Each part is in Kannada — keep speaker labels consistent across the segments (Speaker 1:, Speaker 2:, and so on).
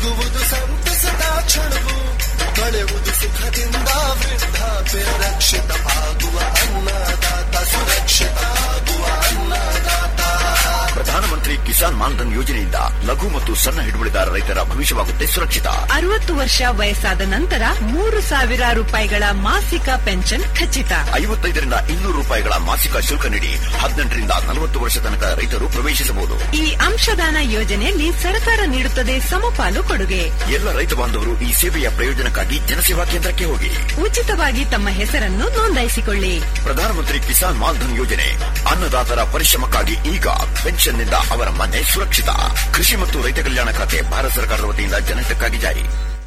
Speaker 1: ಸಿಗುವುದು ಸಂತಸದ ಕ್ಷಣವು ಕಳೆಯುವುದು ಸುಖದಿಂದ ವೃದ್ಧಾಪ್ಯ ರಕ್ಷಿತ ಆಗುವ ಅನ್ನದಾತ ಸುರಕ್ಷಿತ ಆಗುವ ಅನ್ನದಾತ
Speaker 2: ಪ್ರಧಾನಮಂತ್ರಿ ಕಿಸಾನ್ ಮಾನ್ಧನ್ ಯೋಜನೆಯಿಂದ ಲಘು ಮತ್ತು ಸಣ್ಣ ಹಿಡುವಳಿದಾರ ರೈತರ ಭವಿಷ್ಯವಾಗುತ್ತೆ ಸುರಕ್ಷಿತ
Speaker 3: ಅರವತ್ತು ವರ್ಷ ವಯಸ್ಸಾದ ನಂತರ ಮೂರು ಸಾವಿರ ರೂಪಾಯಿಗಳ ಮಾಸಿಕ ಪೆನ್ಷನ್ ಖಚಿತ
Speaker 2: ಐವತ್ತೈದರಿಂದ ಇನ್ನೂರು ರೂಪಾಯಿಗಳ ಮಾಸಿಕ ಶುಲ್ಕ ನೀಡಿ ಹದಿನೆಂಟರಿಂದ ನಲವತ್ತು ವರ್ಷ ತನಕ ರೈತರು ಪ್ರವೇಶಿಸಬಹುದು
Speaker 3: ಈ ಅಂಶದಾನ ಯೋಜನೆಯಲ್ಲಿ ಸರ್ಕಾರ ನೀಡುತ್ತದೆ ಸಮಪಾಲು ಕೊಡುಗೆ
Speaker 2: ಎಲ್ಲ ರೈತ ಬಾಂಧವರು ಈ ಸೇವೆಯ ಪ್ರಯೋಜನಕ್ಕಾಗಿ ಜನಸೇವಾ ಕೇಂದ್ರಕ್ಕೆ ಹೋಗಿ
Speaker 3: ಉಚಿತವಾಗಿ ತಮ್ಮ ಹೆಸರನ್ನು ನೋಂದಾಯಿಸಿಕೊಳ್ಳಿ
Speaker 2: ಪ್ರಧಾನಮಂತ್ರಿ ಕಿಸಾನ್ ಮಾನ್ಧನ್ ಯೋಜನೆ ಅನ್ನದಾತರ ಪರಿಶ್ರಮಕ್ಕಾಗಿ ಈಗ ಪೆನ್ಷನ್ನಿಂದ ಅವರ ಮನೆ ಸುರಕ್ಷಿತ ಕೃಷಿ ಮತ್ತು ರೈತ ಕಲ್ಯಾಣ ಖಾತೆ ಭಾರತ ಸರ್ಕಾರದ ವತಿಯಿಂದ ಜನಹಿತಕ್ಕಾಗಿ ಜಾರಿ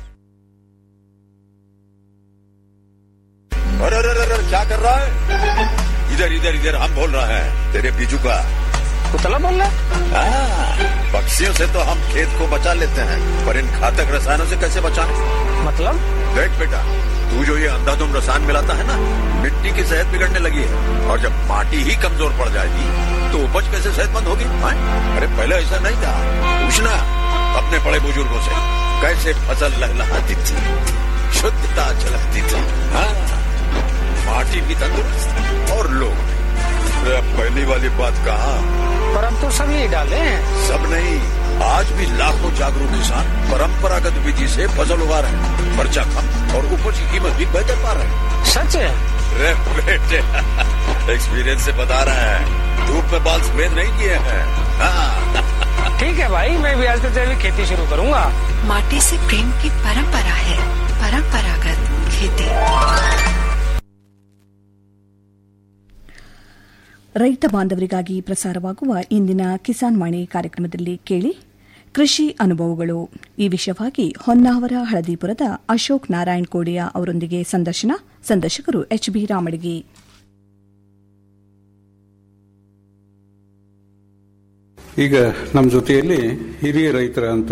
Speaker 4: अरे अरे अरे क्या कर रहा है इधर इधर इधर हम बोल रहे हैं तेरे बीजू का
Speaker 5: कुतला बोल रहा
Speaker 4: हाँ, पक्षियों से तो हम खेत को बचा लेते हैं पर इन घातक रसायनों से कैसे बचाएं?
Speaker 5: मतलब
Speaker 4: देख बेटा तू जो ये अंधाधुंध रसायन मिलाता है ना मिट्टी की सेहत बिगड़ने लगी है और जब माटी ही कमजोर पड़ जाएगी तो उपज कैसे सेहतमंद होगी हाँ? अरे पहले ऐसा नहीं था पूछना अपने बड़े बुजुर्गों से कैसे फसल लहलहाती थी शुद्धता झलकती थी हाँ माटी भी तंदुरुस्त और लोग भी। अरे अब पहली वाली बात कहा
Speaker 5: पर हम तो सब यही डाले हैं
Speaker 4: सब नहीं आज भी लाखों जागरूक किसान परंपरागत विधि से फसल उगा रहे हैं खर्चा कम और उपज की कीमत भी बेहतर पा रहे हैं
Speaker 5: सच है
Speaker 4: रे बेटे एक्सपीरियंस से बता रहे हैं धूप में बाल सफेद नहीं किए हैं हाँ,
Speaker 5: ठीक है भाई मैं भी आज से जैविक खेती शुरू करूंगा
Speaker 6: माटी से प्रेम की परंपरा है परंपरागत खेती
Speaker 7: ರೈತ ಬಾಂಧವರಿಗಾಗಿ ಪ್ರಸಾರವಾಗುವ ಇಂದಿನ ಕಿಸಾನ್ ವಾಣಿ ಕಾರ್ಯಕ್ರಮದಲ್ಲಿ ಕೇಳಿ ಕೃಷಿ ಅನುಭವಗಳು ಈ ವಿಷಯವಾಗಿ ಹೊನ್ನಾವರ ಹಳದಿಪುರದ ಅಶೋಕ್ ನಾರಾಯಣ್ ಕೋಡಿಯಾ ಅವರೊಂದಿಗೆ ಸಂದರ್ಶನ ಸಂದರ್ಶಕರು ಎಚ್ ಬಿ ರಾಮಡಿಗಿ
Speaker 8: ಈಗ ನಮ್ಮ ಜೊತೆಯಲ್ಲಿ ಹಿರಿಯ ರೈತರ ಅಂತ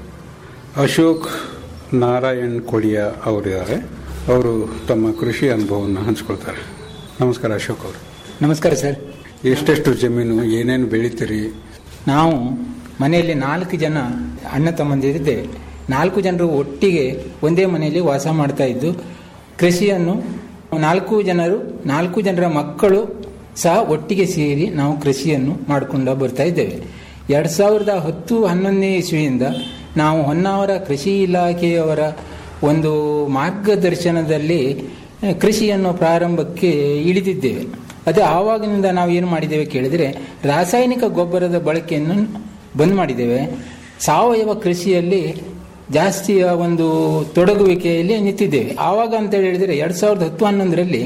Speaker 8: ಅಶೋಕ್ ನಾರಾಯಣ್ ಕೊಡಿಯಾ ಅವರಿದ್ದಾರೆ ಅವರು ತಮ್ಮ ಕೃಷಿ ಅನುಭವವನ್ನು ಹಂಚ್ಕೊಳ್ತಾರೆ ನಮಸ್ಕಾರ ಅಶೋಕ್ ಅವರು
Speaker 9: ನಮಸ್ಕಾರ ಸರ್
Speaker 8: ಎಷ್ಟೆಷ್ಟು ಜಮೀನು ಏನೇನು ಬೆಳಿತೀರಿ
Speaker 9: ನಾವು ಮನೆಯಲ್ಲಿ ನಾಲ್ಕು ಜನ ಅಣ್ಣ ತಮ್ಮಂದಿರಿದ್ದೇವೆ ನಾಲ್ಕು ಜನರು ಒಟ್ಟಿಗೆ ಒಂದೇ ಮನೆಯಲ್ಲಿ ವಾಸ ಮಾಡ್ತಾ ಇದ್ದು ಕೃಷಿಯನ್ನು ನಾಲ್ಕು ಜನರು ನಾಲ್ಕು ಜನರ ಮಕ್ಕಳು ಸಹ ಒಟ್ಟಿಗೆ ಸೇರಿ ನಾವು ಕೃಷಿಯನ್ನು ಮಾಡಿಕೊಂಡು ಬರ್ತಾ ಇದ್ದೇವೆ ಎರಡು ಸಾವಿರದ ಹತ್ತು ಹನ್ನೊಂದನೇ ಇಸ್ವಿಯಿಂದ ನಾವು ಹೊನ್ನಾವರ ಕೃಷಿ ಇಲಾಖೆಯವರ ಒಂದು ಮಾರ್ಗದರ್ಶನದಲ್ಲಿ ಆ, ಕೃಷಿಯನ್ನು ಪ್ರಾರಂಭಕ್ಕೆ ಇಳಿದಿದ್ದೇವೆ ಅದೇ ಆವಾಗಿನಿಂದ ನಾವು ಏನು ಮಾಡಿದ್ದೇವೆ ಕೇಳಿದರೆ ರಾಸಾಯನಿಕ ಗೊಬ್ಬರದ ಬಳಕೆಯನ್ನು ಬಂದ್ ಮಾಡಿದ್ದೇವೆ ಸಾವಯವ ಕೃಷಿಯಲ್ಲಿ ಜಾಸ್ತಿಯ ಒಂದು ತೊಡಗುವಿಕೆಯಲ್ಲಿ ನಿಂತಿದ್ದೇವೆ ಆವಾಗ ಅಂತ ಹೇಳಿದರೆ ಎರಡು ಸಾವಿರದ ಹತ್ತು ಹನ್ನೊಂದರಲ್ಲಿ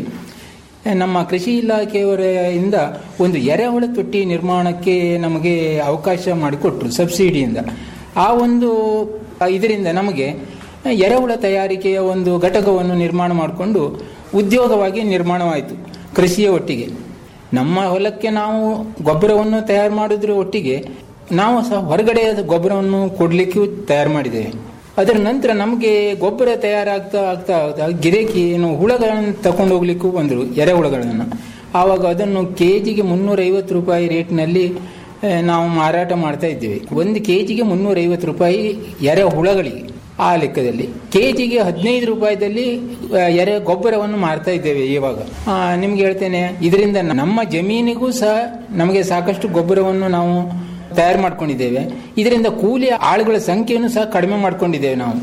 Speaker 9: ನಮ್ಮ ಕೃಷಿ ಇಲಾಖೆಯವರಿಂದ ಒಂದು ಎರೆಹುಳ ತೊಟ್ಟಿ ನಿರ್ಮಾಣಕ್ಕೆ ನಮಗೆ ಅವಕಾಶ ಮಾಡಿಕೊಟ್ರು ಸಬ್ಸಿಡಿಯಿಂದ ಆ ಒಂದು ಇದರಿಂದ ನಮಗೆ ಎರೆಹುಳ ತಯಾರಿಕೆಯ ಒಂದು ಘಟಕವನ್ನು ನಿರ್ಮಾಣ ಮಾಡಿಕೊಂಡು ಉದ್ಯೋಗವಾಗಿ ನಿರ್ಮಾಣವಾಯಿತು ಕೃಷಿಯ ಒಟ್ಟಿಗೆ ನಮ್ಮ ಹೊಲಕ್ಕೆ ನಾವು ಗೊಬ್ಬರವನ್ನು ತಯಾರು ಮಾಡೋದ್ರ ಒಟ್ಟಿಗೆ ನಾವು ಸಹ ಹೊರಗಡೆ ಗೊಬ್ಬರವನ್ನು ಕೊಡಲಿಕ್ಕೂ ತಯಾರು ಮಾಡಿದ್ದೇವೆ ಅದರ ನಂತರ ನಮಗೆ ಗೊಬ್ಬರ ತಯಾರಾಗ್ತಾ ಆಗ್ತಾ ಆಗ್ತಾ ಗಿರೇಕಿ ಏನು ಹುಳಗಳನ್ನು ತಕೊಂಡು ಹೋಗ್ಲಿಕ್ಕೂ ಬಂದರು ಎರೆಹುಳಗಳನ್ನು ಆವಾಗ ಅದನ್ನು ಕೆ ಜಿಗೆ ಮುನ್ನೂರೈವತ್ತು ರೂಪಾಯಿ ರೇಟ್ನಲ್ಲಿ ಆ, ನಾವು ಮಾರಾಟ ಮಾಡ್ತಾ ಇದ್ದೇವೆ ಒಂದು ಕೆ ಜಿಗೆ ಮುನ್ನೂರೈವತ್ತು ರೂಪಾಯಿ ಎರೆ ಹುಳಗಳಿಗೆ ಆ ಲೆಕ್ಕದಲ್ಲಿ ಕೆ ಜಿಗೆ ಹದಿನೈದು ರೂಪಾಯಿದಲ್ಲಿ ಆ, ಎರೆ ಗೊಬ್ಬರವನ್ನು ಮಾರ್ತಾ ಇದ್ದೇವೆ ಇವಾಗ ಆ, ನಿಮ್ಗೆ ಹೇಳ್ತೇನೆ ಇದರಿಂದ ನಮ್ಮ ಜಮೀನಿಗೂ ಸಹ ನಮಗೆ ಸಾಕಷ್ಟು ಗೊಬ್ಬರವನ್ನು ನಾವು ತಯಾರು ಮಾಡ್ಕೊಂಡಿದ್ದೇವೆ ಇದರಿಂದ ಕೂಲಿ ಆಳುಗಳ ಸಂಖ್ಯೆಯನ್ನು ಸಹ ಕಡಿಮೆ ಮಾಡ್ಕೊಂಡಿದ್ದೇವೆ ನಾವು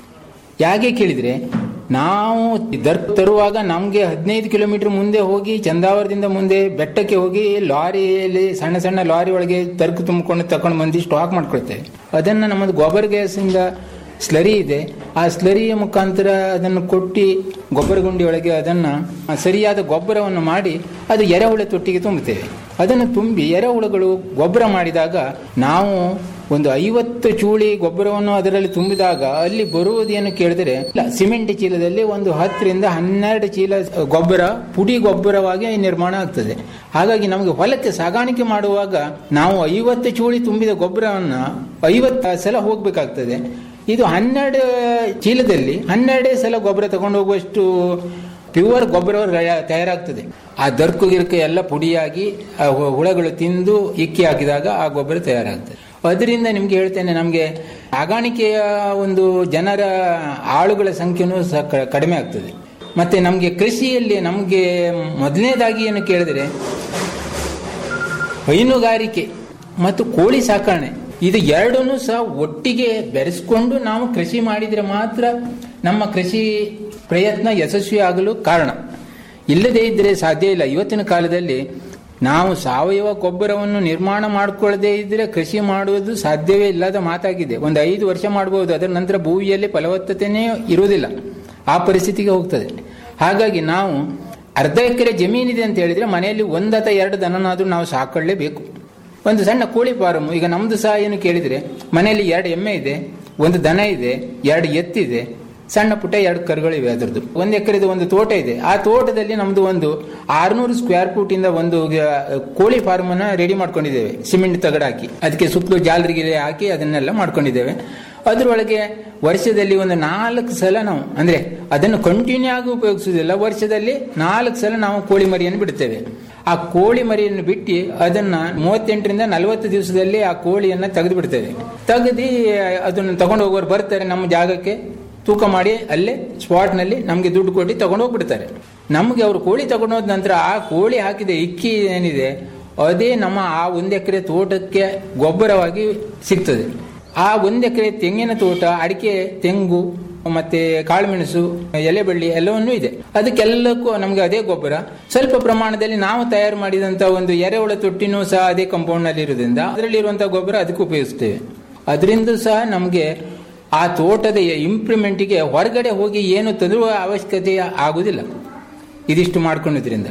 Speaker 9: ಯಾಕೆ ಕೇಳಿದ್ರೆ ನಾವು ದರ್ಪ್ ತರುವಾಗ ನಮಗೆ ಹದಿನೈದು ಕಿಲೋಮೀಟರ್ ಮುಂದೆ ಹೋಗಿ ಚಂದಾವರದಿಂದ ಮುಂದೆ ಬೆಟ್ಟಕ್ಕೆ ಹೋಗಿ ಲಾರಿಯಲ್ಲಿ ಸಣ್ಣ ಸಣ್ಣ ಲಾರಿ ಒಳಗೆ ತರ್ಕು ತುಂಬಿಕೊಂಡು ತಕೊಂಡು ಬಂದು ಸ್ಟಾಕ್ ಮಾಡ್ಕೊಳ್ತೇವೆ ಅದನ್ನು ನಮ್ಮದು ಗೊಬ್ಬರ ಗ್ಯಾಸಿಂದ ಸ್ಲರಿ ಇದೆ ಆ ಸ್ಲರಿಯ ಮುಖಾಂತರ ಅದನ್ನು ಕೊಟ್ಟಿ ಗೊಬ್ಬರ ಗುಂಡಿ ಒಳಗೆ ಅದನ್ನು ಸರಿಯಾದ ಗೊಬ್ಬರವನ್ನು ಮಾಡಿ ಅದು ಎರೆಹುಳ ತೊಟ್ಟಿಗೆ ತುಂಬುತ್ತೇವೆ ಅದನ್ನು ತುಂಬಿ ಎರೆಹುಳುಗಳು ಗೊಬ್ಬರ ಮಾಡಿದಾಗ ನಾವು ಒಂದು ಐವತ್ತು ಚೂಳಿ ಗೊಬ್ಬರವನ್ನು ಅದರಲ್ಲಿ ತುಂಬಿದಾಗ ಅಲ್ಲಿ ಬರುವುದೇನು ಕೇಳಿದರೆ ಇಲ್ಲ ಸಿಮೆಂಟ್ ಚೀಲದಲ್ಲಿ ಒಂದು ಹತ್ತರಿಂದ ಹನ್ನೆರಡು ಚೀಲ ಗೊಬ್ಬರ ಪುಡಿ ಗೊಬ್ಬರವಾಗಿ ನಿರ್ಮಾಣ ಆಗ್ತದೆ ಹಾಗಾಗಿ ನಮಗೆ ಹೊಲಕ್ಕೆ ಸಾಗಾಣಿಕೆ ಮಾಡುವಾಗ ನಾವು ಐವತ್ತು ಚೂಳಿ ತುಂಬಿದ ಗೊಬ್ಬರವನ್ನು ಐವತ್ತು ಸಲ ಹೋಗ್ಬೇಕಾಗ್ತದೆ ಇದು ಹನ್ನೆರಡು ಚೀಲದಲ್ಲಿ ಹನ್ನೆರಡೇ ಸಲ ಗೊಬ್ಬರ ತಗೊಂಡು ಹೋಗುವಷ್ಟು ಪ್ಯೂರ್ ಗೊಬ್ಬರ ತಯಾರಾಗ್ತದೆ ಆ ದರ್ಕು ಗಿರ್ಕು ಎಲ್ಲ ಪುಡಿಯಾಗಿ ಆ ಹು- ಹುಳಗಳು ತಿಂದು ಇಕ್ಕಿ ಹಾಕಿದಾಗ ಆ ಗೊಬ್ಬರ ತಯಾರಾಗ್ತದೆ ಅದರಿಂದ ನಿಮ್ಗೆ ಹೇಳ್ತೇನೆ ನಮಗೆ ಸಾಗಾಣಿಕೆಯ ಒಂದು ಜನರ ಆಳುಗಳ ಸಂಖ್ಯೆನೂ ಸಹ ಕ- ಕಡಿಮೆ ಆಗ್ತದೆ ಮತ್ತೆ ನಮಗೆ ಕೃಷಿಯಲ್ಲಿ ನಮಗೆ ಮೊದಲನೇದಾಗಿ ಏನು ಕೇಳಿದ್ರೆ ಹೈನುಗಾರಿಕೆ ಮತ್ತು ಕೋಳಿ ಸಾಕಣೆ ಇದು ಎರಡನ್ನೂ ಸಹ ಒಟ್ಟಿಗೆ ಬೆರೆಸ್ಕೊಂಡು ನಾವು ಕೃಷಿ ಮಾಡಿದರೆ ಮಾತ್ರ ನಮ್ಮ ಕೃಷಿ ಪ್ರಯತ್ನ ಯಶಸ್ವಿ ಆಗಲು ಕಾರಣ ಇಲ್ಲದೇ ಇದ್ದರೆ ಸಾಧ್ಯ ಇಲ್ಲ ಇವತ್ತಿನ ಕಾಲದಲ್ಲಿ ನಾವು ಸಾವಯವ ಗೊಬ್ಬರವನ್ನು ನಿರ್ಮಾಣ ಮಾಡಿಕೊಳ್ಳದೇ ಇದ್ರೆ ಕೃಷಿ ಮಾಡುವುದು ಸಾಧ್ಯವೇ ಇಲ್ಲದ ಮಾತಾಗಿದೆ ಒಂದು ಐದು ವರ್ಷ ಮಾಡಬಹುದು ಅದರ ನಂತರ ಭೂಮಿಯಲ್ಲಿ ಫಲವತ್ತತೆಯೇ ಇರುವುದಿಲ್ಲ ಆ ಪರಿಸ್ಥಿತಿಗೆ ಹೋಗ್ತದೆ ಹಾಗಾಗಿ ನಾವು ಅರ್ಧ ಎಕರೆ ಜಮೀನಿದೆ ಅಂತ ಹೇಳಿದ್ರೆ ಮನೆಯಲ್ಲಿ ಒಂದು ಅಥವಾ ಎರಡು ದನನಾದ್ರೂ ನಾವು ಸಾಕೊಳ್ಳೇಬೇಕು ಒಂದು ಸಣ್ಣ ಕೋಳಿ ಫಾರಂ ಈಗ ನಮ್ದು ಸಹ ಏನು ಕೇಳಿದ್ರೆ ಮನೆಯಲ್ಲಿ ಎರಡು ಎಮ್ಮೆ ಇದೆ ಒಂದು ದನ ಇದೆ ಎರಡು ಎತ್ತಿದೆ ಸಣ್ಣ ಪುಟ್ಟ ಎರಡು ಕರುಗಳಿವೆ ಅದರದ್ದು ಒಂದು ಎಕರೆದು ಒಂದು ತೋಟ ಇದೆ ಆ ತೋಟದಲ್ಲಿ ನಮ್ದು ಒಂದು ಆರ್ನೂರು ಸ್ಕ್ವೇರ್ ಫೂಟ್ ಇಂದ ಒಂದು ಆ, ಕೋಳಿ ಫಾರ್ಮ್ ಅನ್ನ ರೆಡಿ ಮಾಡ್ಕೊಂಡಿದ್ದೇವೆ ಸಿಮೆಂಟ್ ತಗಡು ಹಾಕಿ ಅದಕ್ಕೆ ಸುತ್ತಲೂ ಜಾಲರಿಗೆ ಹಾಕಿ ಅದನ್ನೆಲ್ಲ ಮಾಡ್ಕೊಂಡಿದ್ದೇವೆ ಅದರೊಳಗೆ ವರ್ಷದಲ್ಲಿ ಒಂದು ನಾಲ್ಕು ಸಲ ನಾವು ಅಂದ್ರೆ ಅದನ್ನು ಕಂಟಿನ್ಯೂ ಆಗಿ ಉಪಯೋಗಿಸುವುದಿಲ್ಲ ವರ್ಷದಲ್ಲಿ ನಾಲ್ಕು ಸಲ ನಾವು ಕೋಳಿ ಮರಿಯನ್ನು ಬಿಡ್ತೇವೆ ಆ ಕೋಳಿ ಮರಿಯನ್ನು ಬಿಟ್ಟು ಅದನ್ನ ಮೂವತ್ತೆಂಟರಿಂದ ನಲವತ್ತು ದಿವಸದಲ್ಲಿ ಆ ಕೋಳಿಯನ್ನ ತೆಗೆದು ಬಿಡ್ತೇವೆ ತೆಗೆದು ಅದನ್ನು ತಗೊಂಡು ಹೋಗೋರು ಬರ್ತಾರೆ ನಮ್ಮ ಜಾಗಕ್ಕೆ ತೂಕ ಮಾಡಿ ಅಲ್ಲೇ ಸ್ಪಾಟ್ ನಲ್ಲಿ ನಮ್ಗೆ ದುಡ್ಡು ಕೊಟ್ಟು ತಗೊಂಡು ಹೋಗ್ಬಿಡ್ತಾರೆ ನಮ್ಗೆ ಅವರು ಕೋಳಿ ತಗೊಂಡು ಹೋದ ನಂತರ ಆ ಕೋಳಿ ಹಾಕಿದ ಇಕ್ಕಿ ಏನಿದೆ ಅದೇ ನಮ್ಮ ಆ ಒಂದು ಎಕರೆ ತೋಟಕ್ಕೆ ಗೊಬ್ಬರವಾಗಿ ಸಿಗ್ತದೆ ಆ ಒಂದು ಎಕರೆ ತೆಂಗಿನ ತೋಟ ಅಡಿಕೆ ತೆಂಗು ಮತ್ತೆ ಕಾಳುಮೆಣಸು ಎಲೆಬಳ್ಳಿ ಎಲ್ಲವನ್ನೂ ಇದೆ ಅದಕ್ಕೆಲ್ಲಕ್ಕೂ ನಮ್ಗೆ ಅದೇ ಗೊಬ್ಬರ ಸ್ವಲ್ಪ ಪ್ರಮಾಣದಲ್ಲಿ ನಾವು ತಯಾರು ಮಾಡಿದಂತ ಒಂದು ಎರೆಹುಳ ತೊಟ್ಟಿನೂ ಸಹ ಅದೇ ಕಾಂಪೌಂಡ್ ನಲ್ಲಿ ಇರೋದ್ರಿಂದ ಅದರಲ್ಲಿರುವಂತಹ ಗೊಬ್ಬರ ಅದಕ್ಕೆ ಉಪಯೋಗಿಸ್ತೇವೆ ಅದರಿಂದ ಸಹ ನಮಗೆ ಆ ತೋಟದ ಇಂಪ್ಲಿಮೆಂಟಿಗೆ ಹೊರಗಡೆ ಹೋಗಿ ಏನು ತರುವ ಅವಶ್ಯಕತೆ ಆಗುವುದಿಲ್ಲ ಇದಿಷ್ಟು ಮಾಡ್ಕೊಂಡಿದ್ರಿಂದ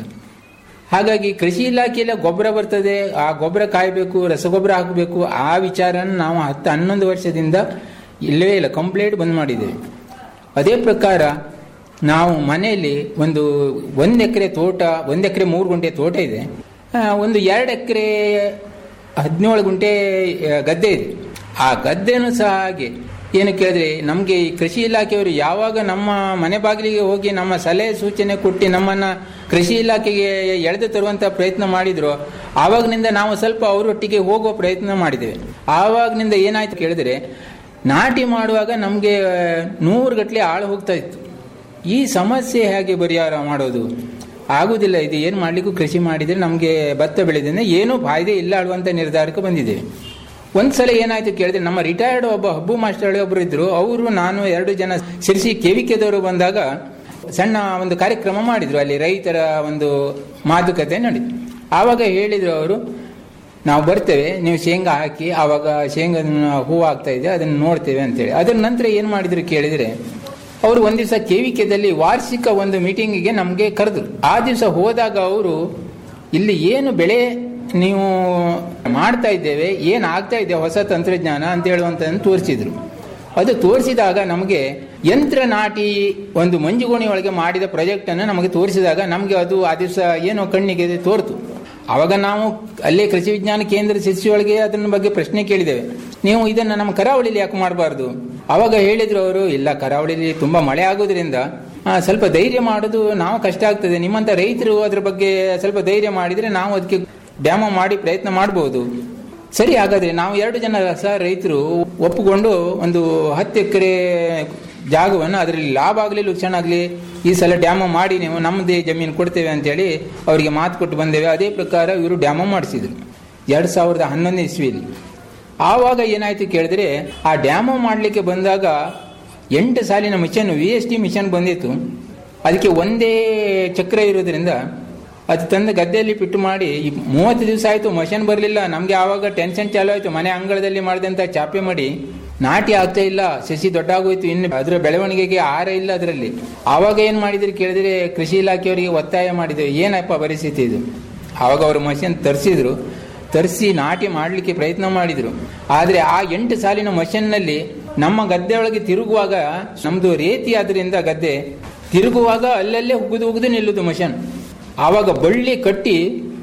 Speaker 9: ಹಾಗಾಗಿ ಕೃಷಿ ಇಲಾಖೆಯಲ್ಲ ಗೊಬ್ಬರ ಬರ್ತದೆ ಆ ಗೊಬ್ಬರ ಕಾಯಬೇಕು ರಸಗೊಬ್ಬರ ಹಾಕಬೇಕು ಆ ವಿಚಾರನ ನಾವು ಹತ್ತು ಹನ್ನೊಂದು ವರ್ಷದಿಂದ ಇಲ್ಲವೇ ಇಲ್ಲ ಕಂಪ್ಲೇಂಟ್ ಬಂದ್ ಮಾಡಿದ್ದೇವೆ ಅದೇ ಪ್ರಕಾರ ನಾವು ಮನೆಯಲ್ಲಿ ಒಂದು ಒಂದು ಎಕರೆ ತೋಟ ಒಂದು ಎಕರೆ ಮೂರು ಗುಂಟೆ ತೋಟ ಇದೆ ಆ, ಒಂದು ಎರಡು ಎಕರೆ ಹದಿನೇಳು ಗುಂಟೆ ಆ, ಗದ್ದೆ ಇದೆ ಆ ಗದ್ದೆನೂ ಸಹ ಹಾಗೆ ಏನು ಕೇಳಿದ್ರೆ ನಮಗೆ ಈ ಕೃಷಿ ಇಲಾಖೆಯವರು ಯಾವಾಗ ನಮ್ಮ ಮನೆ ಬಾಗಿಲಿಗೆ ಹೋಗಿ ನಮ್ಮ ಸಲಹೆ ಸೂಚನೆ ಕೊಟ್ಟು ನಮ್ಮನ್ನ ಕೃಷಿ ಇಲಾಖೆಗೆ ಎಳೆದು ತರುವಂತ ಪ್ರಯತ್ನ ಮಾಡಿದ್ರು ಆವಾಗನಿಂದ ನಾವು ಸ್ವಲ್ಪ ಅವರೊಟ್ಟಿಗೆ ಹೋಗುವ ಪ್ರಯತ್ನ ಮಾಡಿದ್ದೇವೆ ಆವಾಗನಿಂದ ಏನಾಯ್ತು ಕೇಳಿದ್ರೆ ನಾಟಿ ಮಾಡುವಾಗ ನಮಗೆ ನೂರು ಗಟ್ಟಲೆ ಆಳು ಹೋಗ್ತಾ ಇತ್ತು ಈ ಸಮಸ್ಯೆ ಹೇಗೆ ಪರಿಹಾರ ಮಾಡೋದು ಆಗುದಿಲ್ಲ ಇದು ಏನು ಮಾಡ್ಲಿಕ್ಕೂ ಕೃಷಿ ಮಾಡಿದ್ರೆ ನಮಗೆ ಭತ್ತ ಬೆಳೆದಿಂದ ಏನೂ ಫಾಯ್ದೆ ಇಲ್ಲ ಆಡುವಂತ ನಿರ್ಧಾರಕ್ಕೆ ಬಂದಿದ್ದೇವೆ ಒಂದ್ಸಲ ಏನಾಯ್ತು ಕೇಳಿದ್ರೆ ನಮ್ಮ ರಿಟೈರ್ಡ್ ಒಬ್ಬ ಹಬ್ಬು ಮಾಸ್ಟರ್ ಒಬ್ಬರು ಇದ್ರು ಅವರು ನಾನು ಎರಡು ಜನ ಸಿರಿಸಿ ಕೆವಿಕೆದವರು ಬಂದಾಗ ಸಣ್ಣ ಒಂದು ಕಾರ್ಯಕ್ರಮ ಮಾಡಿದ್ರು ಅಲ್ಲಿ ರೈತರ ಒಂದು ಮಾತುಕತೆ ನಡೀತು ಆವಾಗ ಹೇಳಿದ್ರು ಅವರು ನಾವು ಬರ್ತೇವೆ ನೀವು ಶೇಂಗಾ ಹಾಕಿ ಆವಾಗ ಶೇಂಗಾ ಹೂ ಆಗ್ತಾ ಇದೆ ಅದನ್ನು ನೋಡ್ತೇವೆ ಅಂತೇಳಿ ಅದರ ನಂತರ ಏನು ಮಾಡಿದ್ರು ಕೇಳಿದ್ರೆ ಅವರು ಒಂದ್ ದಿವಸ ಕೆವಿಕೆದಲ್ಲಿ ವಾರ್ಷಿಕ ಒಂದು ಮೀಟಿಂಗಿಗೆ ನಮಗೆ ಕರೆದ್ರು ಆ ದಿವಸ ಹೋದಾಗ ಅವರು ಇಲ್ಲಿ ಏನು ಬೆಳೆ ನೀವು ಮಾಡ್ತಾ ಇದ್ದೇವೆ ಏನು ಆಗ್ತಾ ಇದೆ ಹೊಸ ತಂತ್ರಜ್ಞಾನ ಅಂತ ಹೇಳುವಂತ ತೋರಿಸಿದ್ರು ಅದು ತೋರಿಸಿದಾಗ ನಮಗೆ ಯಂತ್ರ ನಾಟಿ ಒಂದು ಮಂಜುಗೋಣಿ ಒಳಗೆ ಮಾಡಿದ ಪ್ರಾಜೆಕ್ಟ್ ಅನ್ನು ನಮಗೆ ತೋರಿಸಿದಾಗ ನಮಗೆ ಅದು ಆ ದಿವಸ ಏನೋ ಕಣ್ಣಿಗೆ ತೋರ್ತು ಅವಾಗ ನಾವು ಅಲ್ಲೇ ಕೃಷಿ ವಿಜ್ಞಾನ ಕೇಂದ್ರ ಶಿಷ್ಯೊಳಗೆ ಅದನ್ನ ಬಗ್ಗೆ ಪ್ರಶ್ನೆ ಕೇಳಿದ್ದೇವೆ ನೀವು ಇದನ್ನ ನಮ್ಮ ಕರಾವಳಿಲಿ ಯಾಕೆ ಮಾಡಬಾರ್ದು ಅವಾಗ ಹೇಳಿದ್ರು ಅವರು ಇಲ್ಲ ಕರಾವಳಿಲಿ ತುಂಬಾ ಮಳೆ ಆಗೋದ್ರಿಂದ ಆ, ಸ್ವಲ್ಪ ಧೈರ್ಯ ಮಾಡೋದು ನಾವು ಕಷ್ಟ ಆಗ್ತದೆ ನಿಮ್ಮಂತ ರೈತರು ಅದ್ರ ಬಗ್ಗೆ ಸ್ವಲ್ಪ ಧೈರ್ಯ ಮಾಡಿದ್ರೆ ನಾವು ಅದಕ್ಕೆ ಡ್ಯಾಮ ಮಾಡಿ ಪ್ರಯತ್ನ ಮಾಡಬಹುದು ಸರಿ ಹಾಗಾದ್ರೆ ನಾವು ಎರಡು ಜನ ಸಹ ರೈತರು ಒಪ್ಪಿಕೊಂಡು ಒಂದು ಹತ್ತು ಎಕರೆ ಜಾಗವನ್ನು ಅದರಲ್ಲಿ ಲಾಭ ಆಗಲಿ ಲುಕ್ಷಣ ಆಗಲಿ ಈ ಸಲ ಡ್ಯಾಮ ಮಾಡಿ ನೀವು ನಮ್ಮದೇ ಜಮೀನು ಕೊಡ್ತೇವೆ ಅಂತೇಳಿ ಅವರಿಗೆ ಮಾತು ಕೊಟ್ಟು ಬಂದೇವೆ ಅದೇ ಪ್ರಕಾರ ಇವರು ಡ್ಯಾಮ ಮಾಡಿಸಿದ್ರು ಎರಡು ಸಾವಿರದ ಹನ್ನೊಂದನೇ ಇಸ್ವಿಯಲ್ಲಿ ಆವಾಗ ಏನಾಯ್ತು ಕೇಳಿದ್ರೆ ಆ ಡ್ಯಾಮ ಮಾಡಲಿಕ್ಕೆ ಬಂದಾಗ ಎಂಟು ಸಾಲಿನ machine V S T machine ಬಂದಿತ್ತು ಅದಕ್ಕೆ ಒಂದೇ ಚಕ್ರ ಇರೋದ್ರಿಂದ ಅದು ತಂದು ಗದ್ದೆಯಲ್ಲಿ ಪಿಟ್ಟು ಮಾಡಿ ಈ ಮೂವತ್ತು ದಿವಸ ಆಯ್ತು ಮಷನ್ ಬರಲಿಲ್ಲ ನಮ್ಗೆ ಆವಾಗ ಟೆನ್ಷನ್ ಚಾಲು ಆಯ್ತು ಮನೆ ಅಂಗಳದಲ್ಲಿ ಮಾಡಿದಂತ ಚಾಪೆ ಮಾಡಿ ನಾಟಿ ಆಗ್ತಾ ಇಲ್ಲ ಸಸಿ ದೊಡ್ಡಾಗೋಯ್ತು ಇನ್ನು ಅದರ ಬೆಳವಣಿಗೆಗೆ ಆರ ಇಲ್ಲ ಅದರಲ್ಲಿ ಆವಾಗ ಏನ್ ಮಾಡಿದ್ರಿ ಕೇಳಿದ್ರೆ ಕೃಷಿ ಇಲಾಖೆಯವರಿಗೆ ಒತ್ತಾಯ ಮಾಡಿದ್ರು ಏನಪ್ಪ ಪರಿಸ್ಥಿತಿ ಇದು ಆವಾಗ ಅವರು ಮಷಿನ್ ತರಿಸಿದ್ರು ತರಿಸಿ ನಾಟಿ ಮಾಡಲಿಕ್ಕೆ ಪ್ರಯತ್ನ ಮಾಡಿದ್ರು ಆದ್ರೆ ಆ ಎಂಟು ಸಾಲಿನ ಮಷನ್ನಲ್ಲಿ ನಮ್ಮ ಗದ್ದೆ ಒಳಗೆ ತಿರುಗುವಾಗ ನಮ್ದು ರೇತಿ ಆದ್ರಿಂದ ಗದ್ದೆ ತಿರುಗುವಾಗ ಅಲ್ಲಲ್ಲೇ ಉಗಿದು ಉಗಿದು ನಿಲ್ಲುದು ಮಷನ್ ಆವಾಗ ಬಳ್ಳಿ ಕಟ್ಟಿ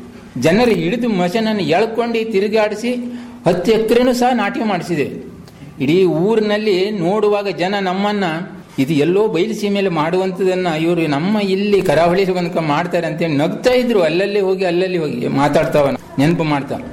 Speaker 9: ಜನರು ಹಿಡಿದು ಮಷನನ್ನು ಎಳ್ಕೊಂಡು ತಿರುಗಾಡಿಸಿ ಹತ್ತು ಎಕರೆನೂ ಸಹ ನಾಟಿ ಮಾಡಿಸಿದೆ ಇಡೀ ಊರಿನಲ್ಲಿ ನೋಡುವಾಗ ಜನ ನಮ್ಮನ್ನ ಇದು ಎಲ್ಲೋ ಬಯಲು ಸೀಮೆಯಲ್ಲಿ ಮಾಡುವಂಥದ್ದನ್ನ ಇವರು ನಮ್ಮ ಇಲ್ಲಿ ಕರಾವಳಿ ಬಂದ್ಕ ಮಾಡ್ತಾರೆ ಅಂತೇಳಿ ನಗ್ತಾ ಇದ್ರು ಅಲ್ಲಲ್ಲಿ ಹೋಗಿ ಅಲ್ಲಲ್ಲಿ ಹೋಗಿ ಮಾತಾಡ್ತಾವ ನೆನಪು ಮಾಡ್ತಾ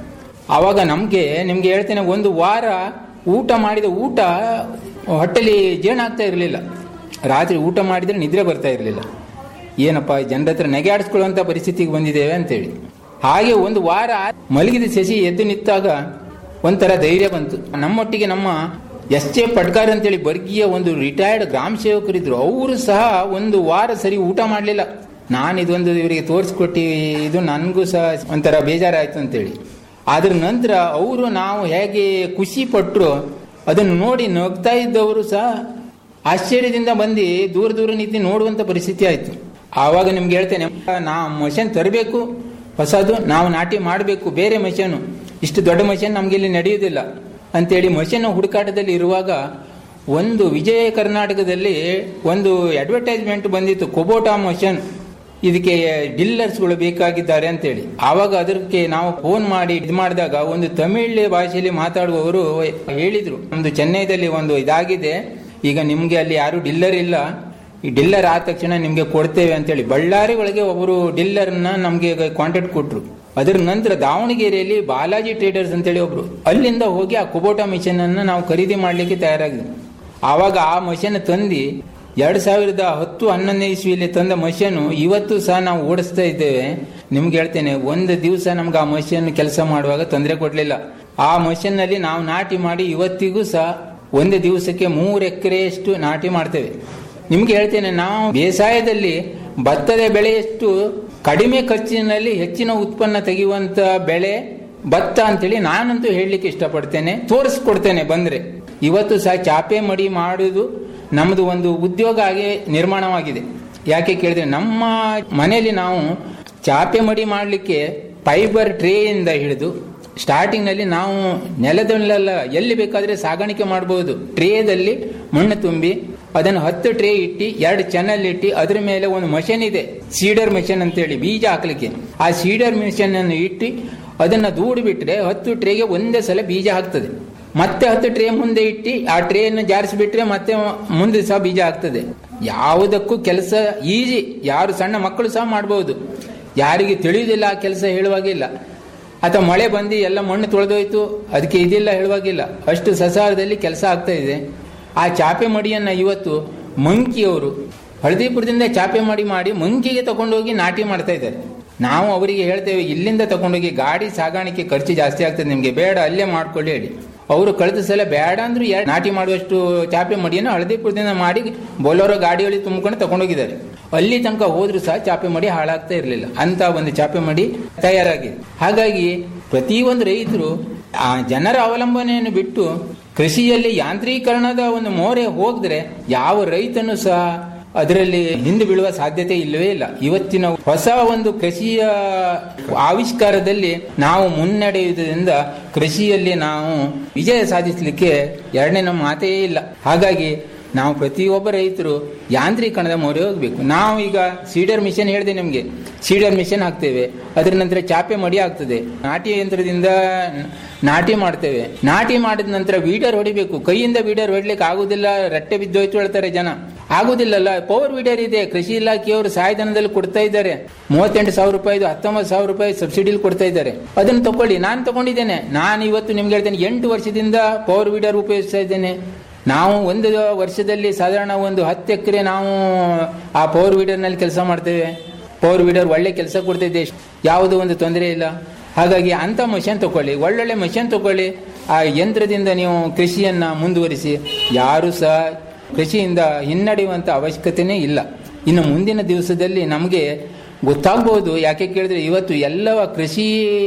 Speaker 9: ಆವಾಗ ನಮಗೆ ನಿಮ್ಗೆ ಹೇಳ್ತೇನೆ ಒಂದು ವಾರ ಊಟ ಮಾಡಿದ ಊಟ ಹೊಟ್ಟೆಲಿ ಜೀರ್ಣ ಆಗ್ತಾ ಇರಲಿಲ್ಲ ರಾತ್ರಿ ಊಟ ಮಾಡಿದ್ರೆ ನಿದ್ರೆ ಬರ್ತಾ ಇರಲಿಲ್ಲ ಏನಪ್ಪ ಜನರ ಹತ್ರ ನೆಗೆಯಾಡಿಸ್ಕೊಳ್ಳುವಂತ ಪರಿಸ್ಥಿತಿಗೆ ಬಂದಿದ್ದೇವೆ ಅಂತೇಳಿ ಹಾಗೆ ಒಂದು ವಾರ ಮಲಗಿದ ಶಶಿ ಎದ್ದು ನಿಂತಾಗ ಒಂಥರ ಧೈರ್ಯ ಬಂತು ನಮ್ಮೊಟ್ಟಿಗೆ ನಮ್ಮ ಎಸ್ ಎ ಪಟ್ಕಾರ್ ಅಂತೇಳಿ ಬರ್ಗೀಯ ಒಂದು ರಿಟೈರ್ಡ್ ಗ್ರಾಮ ಸೇವಕರಿದ್ರು ಅವರು ಸಹ ಒಂದು ವಾರ ಸರಿ ಊಟ ಮಾಡಲಿಲ್ಲ ನಾನು ಇದೊಂದು ಇವರಿಗೆ ತೋರಿಸ್ಕೊಟ್ಟು ಇದು ನನಗೂ ಸಹ ಒಂಥರ ಬೇಜಾರಾಯ್ತು ಅಂತೇಳಿ ಅದ್ರ ನಂತರ ಅವರು ನಾವು ಹೇಗೆ ಖುಷಿ ಪಟ್ಟರು ಅದನ್ನು ನೋಡಿ ನಗ್ತಾ ಇದ್ದವರು ಸಹ ಆಶ್ಚರ್ಯದಿಂದ ಬಂದು ದೂರ ದೂರ ನಿಂತು ನೋಡುವಂತ ಪರಿಸ್ಥಿತಿ ಆಯ್ತು ಆವಾಗ ನಿಮ್ಗೆ ಹೇಳ್ತೇನೆ ನಾ ಮಷನ್ ತರಬೇಕು ಹೊಸದು ನಾವು ನಾಟಿ ಮಾಡಬೇಕು ಬೇರೆ ಮಷನು ಇಷ್ಟು ದೊಡ್ಡ ಮಷನ್ ನಮ್ಗೆ ಇಲ್ಲಿ ನಡೆಯುವುದಿಲ್ಲ ಅಂತೇಳಿ ಮಷನ್ ಹುಡುಕಾಟದಲ್ಲಿ ಇರುವಾಗ ಒಂದು ವಿಜಯ ಕರ್ನಾಟಕದಲ್ಲಿ ಒಂದು ಅಡ್ವರ್ಟೈಸ್ಮೆಂಟ್ ಬಂದಿತ್ತು ಕೊಬೋಟಾ ಮಷನ್ ಇದಕ್ಕೆ ಡಿಲ್ಲರ್ಸ್ಗಳು ಬೇಕಾಗಿದ್ದಾರೆ ಅಂತೇಳಿ ಆವಾಗ ಅದಕ್ಕೆ ನಾವು ಫೋನ್ ಮಾಡಿ ಇದು ಮಾಡಿದಾಗ ಒಂದು ತಮಿಳ್ ಭಾಷೆಯಲ್ಲಿ ಮಾತಾಡುವವರು ಹೇಳಿದ್ರು ನಮ್ದು ಚೆನ್ನೈದಲ್ಲಿ ಒಂದು ಇದಾಗಿದೆ ಈಗ ನಿಮ್ಗೆ ಅಲ್ಲಿ ಯಾರು ಡಿಲ್ಲರ್ ಇಲ್ಲ ಈ ಡಿಲ್ಲರ್ ಆದ ತಕ್ಷಣ ನಿಮ್ಗೆ ಕೊಡ್ತೇವೆ ಅಂತೇಳಿ ಬಳ್ಳಾರಿ ಒಳಗೆ ಒಬ್ಬರು ಡಿಲ್ಲರ್ನ ನಮ್ಗೆ ಕಾಂಟ್ಯಾಕ್ಟ್ ಕೊಟ್ರು ಅದರ ನಂತರ ದಾವಣಗೆರೆಯಲ್ಲಿ ಬಾಲಾಜಿ ಟ್ರೇಡರ್ಸ್ ಅಂತೇಳಿ ಒಬ್ರು ಅಲ್ಲಿಂದ ಹೋಗಿ ಆ ಕುಬೋಟಾ ಮಿಷನ್ ಅನ್ನ ನಾವು ಖರೀದಿ ಮಾಡ್ಲಿಕ್ಕೆ ತಯಾರಾಗಿದ್ವಿ ಆವಾಗ ಆ ಮಷನ್ ತಂದು ಎರಡ್ ಸಾವಿರದ ಹತ್ತು ಹನ್ನೊಂದನೇ ಇಸ್ವಿಯಲ್ಲಿ ತಂದ ಮಷನು ಇವತ್ತು ಸಹ ನಾವು ಓಡಿಸ್ತಾ ಇದ್ದೇವೆ ನಿಮ್ಗೆ ಹೇಳ್ತೇನೆ ಒಂದು ದಿವಸ ನಮ್ಗೆ ಆ ಮಷನ್ ಕೆಲಸ ಮಾಡುವಾಗ ತೊಂದರೆ ಕೊಡ್ಲಿಲ್ಲ ಆ ಮಷನ್ ನಲ್ಲಿ ನಾವು ನಾಟಿ ಮಾಡಿ ಇವತ್ತಿಗೂ ಸಹ ಒಂದು ದಿವಸಕ್ಕೆ ಮೂರು ಎಕರೆಯಷ್ಟು ನಾಟಿ ಮಾಡ್ತೇವೆ ನಿಮ್ಗೆ ಹೇಳ್ತೇನೆ ನಾವು ಬೇಸಾಯದಲ್ಲಿ ಭತ್ತದ ಬೆಳೆಯಷ್ಟು ಕಡಿಮೆ ಖರ್ಚಿನಲ್ಲಿ ಹೆಚ್ಚಿನ ಉತ್ಪನ್ನ ತೆಗೆಯುವಂತ ಬೆಳೆ ಭತ್ತ ಅಂತೇಳಿ ನಾನಂತೂ ಹೇಳಲಿಕ್ಕೆ ಇಷ್ಟಪಡ್ತೇನೆ ತೋರಿಸ್ಕೊಡ್ತೇನೆ ಬಂದ್ರೆ ಇವತ್ತು ಸಹ ಚಾಪೆ ಮಡಿ ಮಾಡುವುದು ನಮ್ಮದು ಒಂದು ಉದ್ಯೋಗ ಆಗಿ ನಿರ್ಮಾಣವಾಗಿದೆ ಯಾಕೆ ಕೇಳಿದ್ರೆ ನಮ್ಮ ಮನೆಯಲ್ಲಿ ನಾವು ಚಾಪೆ ಮಡಿ ಮಾಡಲಿಕ್ಕೆ ಫೈಬರ್ ಟ್ರೇಯಿಂದ ಹಿಡಿದು ಸ್ಟಾರ್ಟಿಂಗ್ ನಲ್ಲಿ ನಾವು ನೆಲದಲ್ಲೆಲ್ಲ ಎಲ್ಲಿ ಬೇಕಾದ್ರೆ ಸಾಗಾಣಿಕೆ ಮಾಡಬಹುದು ಟ್ರೇದಲ್ಲಿ ಮಣ್ಣು ತುಂಬಿ ಅದನ್ನು ಹತ್ತು ಟ್ರೇ ಇಟ್ಟು ಎರಡು ಚಾನಲ್ ಇಟ್ಟು ಅದ್ರ ಮೇಲೆ ಒಂದು ಮಷನ್ ಇದೆ ಸೀಡರ್ ಮಿಷನ್ ಅಂತೇಳಿ ಬೀಜ ಹಾಕ್ಲಿಕ್ಕೆ ಆ ಸೀಡರ್ ಮಿಷನ್ ಅನ್ನು ಇಟ್ಟು ಅದನ್ನ ದೂಡಿ ಬಿಟ್ರೆ ಹತ್ತು ಟ್ರೇಗೆ ಒಂದೇ ಸಲ ಬೀಜ ಹಾಕ್ತದೆ ಮತ್ತೆ ಹತ್ತು ಟ್ರೇ ಮುಂದೆ ಇಟ್ಟು ಆ ಟ್ರೇಯನ್ನು ಜಾರಿಸಿಬಿಟ್ರೆ ಮತ್ತೆ ಮುಂದೆ ಸಹ ಬೀಜ ಆಗ್ತದೆ ಯಾವುದಕ್ಕೂ ಕೆಲಸ ಈಜಿ ಯಾರು ಸಣ್ಣ ಮಕ್ಕಳು ಸಹ ಮಾಡಬಹುದು ಯಾರಿಗೆ ತಿಳಿಯುವುದಿಲ್ಲ ಆ ಕೆಲಸ ಹೇಳುವಾಗಿಲ್ಲ ಅಥವಾ ಮಳೆ ಬಂದು ಎಲ್ಲ ಮಣ್ಣು ತೊಳೆದೋಯ್ತು ಅದಕ್ಕೆ ಇದಿಲ್ಲ ಹೇಳುವಾಗಿಲ್ಲ ಅಷ್ಟು ಸಸಾರದಲ್ಲಿ ಕೆಲಸ ಆಗ್ತಾ ಇದೆ ಆ ಚಾಪೆ ಮಡಿಯನ್ನ ಇವತ್ತು ಮಂಕಿಯವರು ಹಳದಿಪುರದಿಂದ ಚಾಪೆ ಮಡಿ ಮಾಡಿ ಮಂಕಿಗೆ ತಗೊಂಡೋಗಿ ನಾಟಿ ಮಾಡ್ತಾ ಇದ್ದಾರೆ ನಾವು ಅವರಿಗೆ ಹೇಳ್ತೇವೆ ಇಲ್ಲಿಂದ ತಗೊಂಡೋಗಿ ಗಾಡಿ ಸಾಗಾಣಿಕೆ ಖರ್ಚು ಜಾಸ್ತಿ ಆಗ್ತದೆ ನಿಮ್ಗೆ ಬೇಡ ಅಲ್ಲೇ ಮಾಡ್ಕೊಳ್ಳಿ ಹೇಳಿ ಅವರು ಕಳೆದ ಸಲ ಬೇಡ ಅಂದ್ರೂ ಎರಡು ನಾಟಿ ಮಾಡುವಷ್ಟು ಚಾಪೆ ಮಡಿಯನ್ನು ಹಳದಿಪುರದಿಂದ ಮಾಡಿ ಬೊಲೋರೋ ಗಾಡಿಯಲ್ಲಿ ತುಂಬಿಕೊಂಡು ತಗೊಂಡೋಗಿದ್ದಾರೆ ಅಲ್ಲಿ ತನಕ ಹೋದ್ರೂ ಸಹ ಚಾಪೆ ಮಡಿ ಹಾಳಾಗ್ತಾ ಇರಲಿಲ್ಲ ಅಂತ ಒಂದು ಚಾಪೆ ಮಡಿ ತಯಾರಾಗಿದೆ ಹಾಗಾಗಿ ಪ್ರತಿಯೊಂದು ರೈತರು ಆ ಜನರ ಅವಲಂಬನೆಯನ್ನು ಬಿಟ್ಟು ಕೃಷಿಯಲ್ಲಿ ಯಾಂತ್ರೀಕರಣದ ಒಂದು ಮೋರೆ ಹೋಗಿದ್ರೆ ಯಾವ ರೈತನು ಸಹ ಅದರಲ್ಲಿ ಹಿಂದೆ ಬೀಳುವ ಸಾಧ್ಯತೆ ಇಲ್ಲವೇ ಇಲ್ಲ ಇವತ್ತಿನ ಹೊಸ ಒಂದು ಕೃಷಿಯ ಆವಿಷ್ಕಾರದಲ್ಲಿ ನಾವು ಮುನ್ನಡೆಯುವುದರಿಂದ ಕೃಷಿಯಲ್ಲಿ ನಾವು ವಿಜಯ ಸಾಧಿಸಲಿಕ್ಕೆ ಎರಡನೇ ನಮ್ಮ ಮಾತೇ ಇಲ್ಲ ಹಾಗಾಗಿ ನಾವು ಪ್ರತಿಯೊಬ್ಬ ರೈತರು ಯಾಂತ್ರೀಕರಣದ ಮೊರೆ ಹೋಗ್ಬೇಕು ನಾವು ಈಗ ಸೀಡರ್ ಮಿಷನ್ ಹೇಳಿದೆ ನಿಮಗೆ ಸೀಡರ್ ಮಿಷನ್ ಹಾಕ್ತೇವೆ ಅದರ ನಂತರ ಚಾಪೆ ಮಡಿ ಆಗ್ತದೆ ನಾಟಿ ಯಂತ್ರದಿಂದ ನಾಟಿ ಮಾಡ್ತೇವೆ ನಾಟಿ ಮಾಡಿದ ನಂತರ ವೀಡರ್ ಹೊಡಿಬೇಕು ಕೈಯಿಂದ ವೀಡರ್ ಹೊಡ್ಲಿಕ್ಕೆ ಆಗುದಿಲ್ಲ ರಟ್ಟೆ ಬಿದ್ದೋಯ್ತು ಹೇಳ್ತಾರೆ ಜನ ಆಗುದಿಲ್ಲಲ್ಲ ಪವರ್ ವೀಡರ್ ಇದೆ ಕೃಷಿ ಇಲಾಖೆಯವರು ಸಹಾಯಧನದಲ್ಲಿ ಕೊಡ್ತಾ ಇದ್ದಾರೆ ಮೂವತ್ತೆಂಟು ಸಾವಿರ ರೂಪಾಯಿ ಹತ್ತೊಂಬತ್ತು ಸಾವಿರ ರೂಪಾಯಿ ಸಬ್ಸಿಡಿಲಿ ಕೊಡ್ತಾ ಇದ್ದಾರೆ ಅದನ್ನು ತಗೊಳ್ಳಿ ನಾನು ತಗೊಂಡಿದ್ದೇನೆ ನಾನು ಇವತ್ತು ನಿಮ್ಗೆ ಹೇಳ್ತೇನೆ ಎಂಟು ವರ್ಷದಿಂದ ಪವರ್ ವೀಡರ್ ಉಪಯೋಗಿಸ್ತಾ ಇದ್ದೇನೆ ನಾವು ಒಂದು ವರ್ಷದಲ್ಲಿ ಸಾಧಾರಣ ಒಂದು ಹತ್ತು ಎಕರೆ ನಾವು ಆ ಪವರ್ ವೀಡರ್ ನಲ್ಲಿ ಕೆಲಸ ಮಾಡ್ತೇವೆ ಪವರ್ ವೀಡರ್ ಒಳ್ಳೆ ಕೆಲಸ ಕೊಡ್ತಿದೆ ಯಾವುದೋ ಒಂದು ತೊಂದರೆ ಇಲ್ಲ ಹಾಗಾಗಿ ಅಂತ ಮಷನ್ ತಗೊಳ್ಳಿ ಒಳ್ಳೊಳ್ಳೆ ಮಷನ್ ತಗೊಳ್ಳಿ ಆ ಯಂತ್ರದಿಂದ ನೀವು ಕೃಷಿಯನ್ನ ಮುಂದುವರಿಸಿ ಯಾರು ಸಹ ಕೃಷಿಯಿಂದ ಹಿನ್ನಡೆಯುವಂತ ಅವಶ್ಯಕತೆನೇ ಇಲ್ಲ ಇನ್ನು ಮುಂದಿನ ದಿವಸದಲ್ಲಿ ನಮಗೆ ಗೊತ್ತಾಗಬಹುದು ಯಾಕೆ ಕೇಳಿದ್ರೆ ಇವತ್ತು ಎಲ್ಲವ ಕೃಷಿ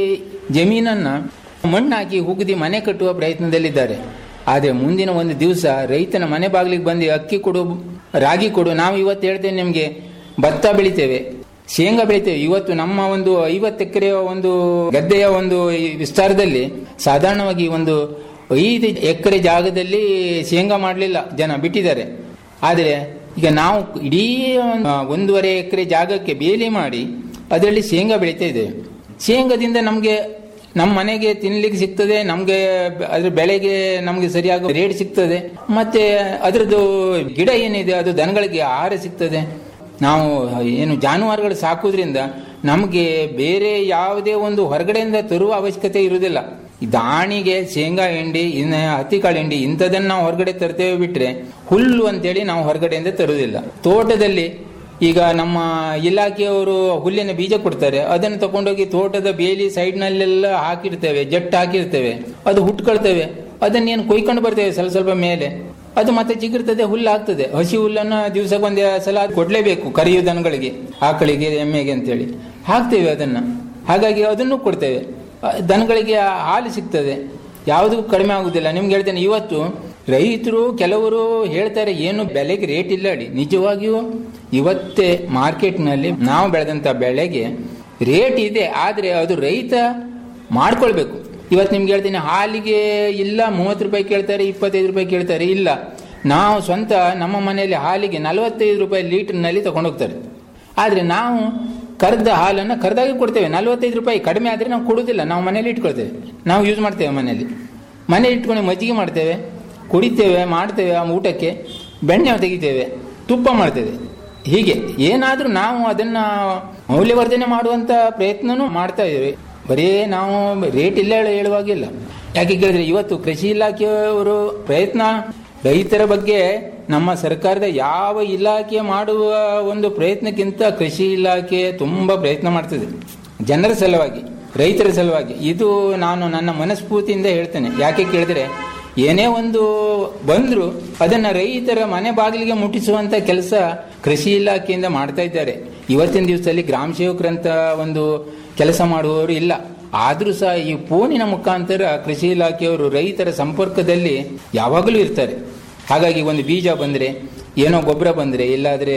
Speaker 9: ಜಮೀನನ್ನ ಮಣ್ಣಾಕಿ ಹುಗ್ದಿ ಮನೆ ಕಟ್ಟುವ ಪ್ರಯತ್ನದಲ್ಲಿದ್ದಾರೆ ಆದರೆ ಮುಂದಿನ ಒಂದು ದಿವಸ ರೈತನ ಮನೆ ಬಾಗಿಲಿಗೆ ಬಂದು ಅಕ್ಕಿ ಕೊಡು ರಾಗಿ ಕೊಡು ನಾವು ಇವತ್ತು ಹೇಳ್ತೇವೆ ನಿಮಗೆ ಭತ್ತ ಬೆಳಿತೇವೆ ಶೇಂಗಾ ಬೆಳಿತೇವೆ ಇವತ್ತು ನಮ್ಮ ಒಂದು ಐವತ್ತು ಎಕರೆಯ ಒಂದು ಗದ್ದೆಯ ಒಂದು ವಿಸ್ತಾರದಲ್ಲಿ ಸಾಧಾರಣವಾಗಿ ಒಂದು ಐದು ಎಕರೆ ಜಾಗದಲ್ಲಿ ಶೇಂಗಾ ಮಾಡಲಿಲ್ಲ ಜನ ಬಿಟ್ಟಿದ್ದಾರೆ ಆದರೆ ಈಗ ನಾವು ಇಡೀ ಒಂದೂವರೆ ಎಕರೆ ಜಾಗಕ್ಕೆ ಬೇಲಿ ಮಾಡಿ ಅದರಲ್ಲಿ ಶೇಂಗಾ ಬೆಳೀತಾ ಇದ್ದೇವೆ ಶೇಂಗಾದಿಂದ ನಮಗೆ ನಮ್ಮ ಮನೆಗೆ ತಿನ್ಲಿಕ್ಕೆ ಸಿಗ್ತದೆ ನಮ್ಗೆ ಅದ್ರ ಬೆಳೆಗೆ ನಮ್ಗೆ ಸರಿಯಾಗಿ ರೇಟ್ ಸಿಗ್ತದೆ ಮತ್ತೆ ಅದರದ್ದು ಗಿಡ ಏನಿದೆ ಅದು ದನಗಳಿಗೆ ಆಹಾರ ಸಿಗ್ತದೆ ನಾವು ಏನು ಜಾನುವಾರುಗಳು ಸಾಕುವುದ್ರಿಂದ ನಮಗೆ ಬೇರೆ ಯಾವುದೇ ಒಂದು ಹೊರಗಡೆಯಿಂದ ತರುವ ಅವಶ್ಯಕತೆ ಇರುವುದಿಲ್ಲ ಈ ದಾಣಿಗೆ ಶೇಂಗಾ ಹಿಂಡಿ ಇನ್ನು ಹತ್ತಿಕಾಳು ಹಿಂಡಿ ಇಂಥದನ್ನ ನಾವು ಹೊರಗಡೆ ತರ್ತೇವೆ ಬಿಟ್ರೆ ಹುಲ್ಲು ಅಂತೇಳಿ ನಾವು ಹೊರಗಡೆಯಿಂದ ತರುವುದಿಲ್ಲ ತೋಟದಲ್ಲಿ ಈಗ ನಮ್ಮ ಇಲಾಖೆಯವರು ಹುಲ್ಲಿನ ಬೀಜ ಕೊಡ್ತಾರೆ ಅದನ್ನು ತಗೊಂಡೋಗಿ ತೋಟದ ಬೇಲಿ ಸೈಡ್ನಲ್ಲೆಲ್ಲ ಹಾಕಿರ್ತೇವೆ ಜಟ್ಟು ಹಾಕಿರ್ತೇವೆ ಅದು ಹುಟ್ಕೊಳ್ತೇವೆ ಅದನ್ನೇನು ಕೊಯ್ಕೊಂಡು ಬರ್ತೇವೆ ಸ್ವಲ್ಪ ಸ್ವಲ್ಪ ಮೇಲೆ ಅದು ಮತ್ತೆ ಚಿಗುರ್ತದೆ ಹುಲ್ಲು ಆಗ್ತದೆ ಹಸಿ ಹುಲ್ಲನ್ನು ದಿವಸಕ್ಕೆ ಒಂದೇ ಸಲ ಕೊಡ್ಲೇಬೇಕು ಕರಿಯು ದನಗಳಿಗೆ ಆಕಳಿಗೆ ಎಮ್ಮೆಗೆ ಅಂತೇಳಿ ಹಾಕ್ತೇವೆ ಅದನ್ನ ಹಾಗಾಗಿ ಅದನ್ನು ಕೊಡ್ತೇವೆ ಅಹ್, ದನಗಳಿಗೆ ಹಾಲು ಸಿಗ್ತದೆ ಯಾವುದೂ ಕಡಿಮೆ ಆಗುದಿಲ್ಲ ನಿಮ್ಗೆ ಹೇಳ್ತೇನೆ ಇವತ್ತು ರೈತರು ಕೆಲವರು ಹೇಳ್ತಾರೆ ಏನು ಬೆಲೆಗೆ ರೇಟ್ ಇಲ್ಲ ಅಡಿ ನಿಜವಾಗಿಯೂ ಇವತ್ತೇ ಮಾರ್ಕೆಟ್ನಲ್ಲಿ ನಾವು ಬೆಳೆದಂತ ಬೆಳೆಗೆ ರೇಟ್ ಇದೆ ಆದರೆ ಅದು ರೈತ ಮಾಡ್ಕೊಳ್ಬೇಕು ಇವತ್ತು ನಿಮ್ಗೆ ಹೇಳ್ತೀನಿ ಹಾಲಿಗೆ ಇಲ್ಲ ಮೂವತ್ತು ರೂಪಾಯಿ ಕೇಳ್ತಾರೆ ಇಪ್ಪತ್ತೈದು ರೂಪಾಯಿ ಕೇಳ್ತಾರೆ ಇಲ್ಲ ನಾವು ಸ್ವಂತ ನಮ್ಮ ಮನೆಯಲ್ಲಿ ಹಾಲಿಗೆ ನಲವತ್ತೈದು ರೂಪಾಯಿ ಲೀಟರ್ನಲ್ಲಿ ತಗೊಂಡೋಗ್ತಾರೆ ಆದರೆ ನಾವು ಕರೆದ ಹಾಲನ್ನು ಕರೆದಾಗಿ ಕೊಡ್ತೇವೆ ನಲವತ್ತೈದು ರೂಪಾಯಿ ಕಡಿಮೆ ಆದರೆ ನಾವು ಕೊಡುವುದಿಲ್ಲ ನಾವು ಮನೇಲಿ ಇಟ್ಕೊಳ್ತೇವೆ ನಾವು ಯೂಸ್ ಮಾಡ್ತೇವೆ ಮನೆಯಲ್ಲಿ ಮನೇಲಿ ಇಟ್ಕೊಂಡು ಮಜ್ಜಿಗೆ ಮಾಡ್ತೇವೆ ಕುಡಿತೇವೆ ಮಾಡ್ತೇವೆ ಆ ಊಟಕ್ಕೆ ಬೆಣ್ಣೆ ತೆಗಿತೇವೆ ತುಪ್ಪ ಮಾಡ್ತೇವೆ ಹೀಗೆ ಏನಾದರೂ ನಾವು ಅದನ್ನ ಮೌಲ್ಯವರ್ಧನೆ ಮಾಡುವಂತ ಪ್ರಯತ್ನನೂ ಮಾಡ್ತಾ ಇದ್ದೇವೆ ಬರೀ ನಾವು ರೇಟ್ ಇಲ್ಲ ಹೇಳ- ಹೇಳುವಾಗಿಲ್ಲ ಯಾಕೆ ಕೇಳಿದ್ರೆ ಇವತ್ತು ಕೃಷಿ ಇಲಾಖೆಯವರು ಪ್ರಯತ್ನ ರೈತರ ಬಗ್ಗೆ ನಮ್ಮ ಸರ್ಕಾರದ ಯಾವ ಇಲಾಖೆ ಮಾಡುವ ಒಂದು ಪ್ರಯತ್ನಕ್ಕಿಂತ ಕೃಷಿ ಇಲಾಖೆ ತುಂಬಾ ಪ್ರಯತ್ನ ಮಾಡ್ತದೆ ಜನರ ಸಲುವಾಗಿ ರೈತರ ಸಲುವಾಗಿ ಇದು ನಾನು ನನ್ನ ಮನಸ್ಫೂರ್ತಿಯಿಂದ ಹೇಳ್ತೇನೆ ಯಾಕೆ ಕೇಳಿದ್ರೆ ಏನೇ ಒಂದು ಬಂದ್ರು ಅದನ್ನ ರೈತರ ಮನೆ ಬಾಗಿಲಿಗೆ ಮುಟ್ಟಿಸುವಂತ ಕೆಲಸ ಕೃಷಿ ಇಲಾಖೆಯಿಂದ ಮಾಡ್ತಾ ಇದ್ದಾರೆ ಇವತ್ತಿನ ದಿವಸದಲ್ಲಿ ಗ್ರಾಮ ಸೇವಕರಂತ ಒಂದು ಕೆಲಸ ಮಾಡುವವರು ಇಲ್ಲ ಆದ್ರೂ ಸಹ ಈ ಫೋನಿನ ಮುಖಾಂತರ ಕೃಷಿ ಇಲಾಖೆಯವರು ರೈತರ ಸಂಪರ್ಕದಲ್ಲಿ ಯಾವಾಗಲೂ ಇರ್ತಾರೆ ಹಾಗಾಗಿ ಒಂದು ಬೀಜ ಬಂದ್ರೆ ಏನೋ ಗೊಬ್ಬರ ಬಂದ್ರೆ ಇಲ್ಲಾದ್ರೆ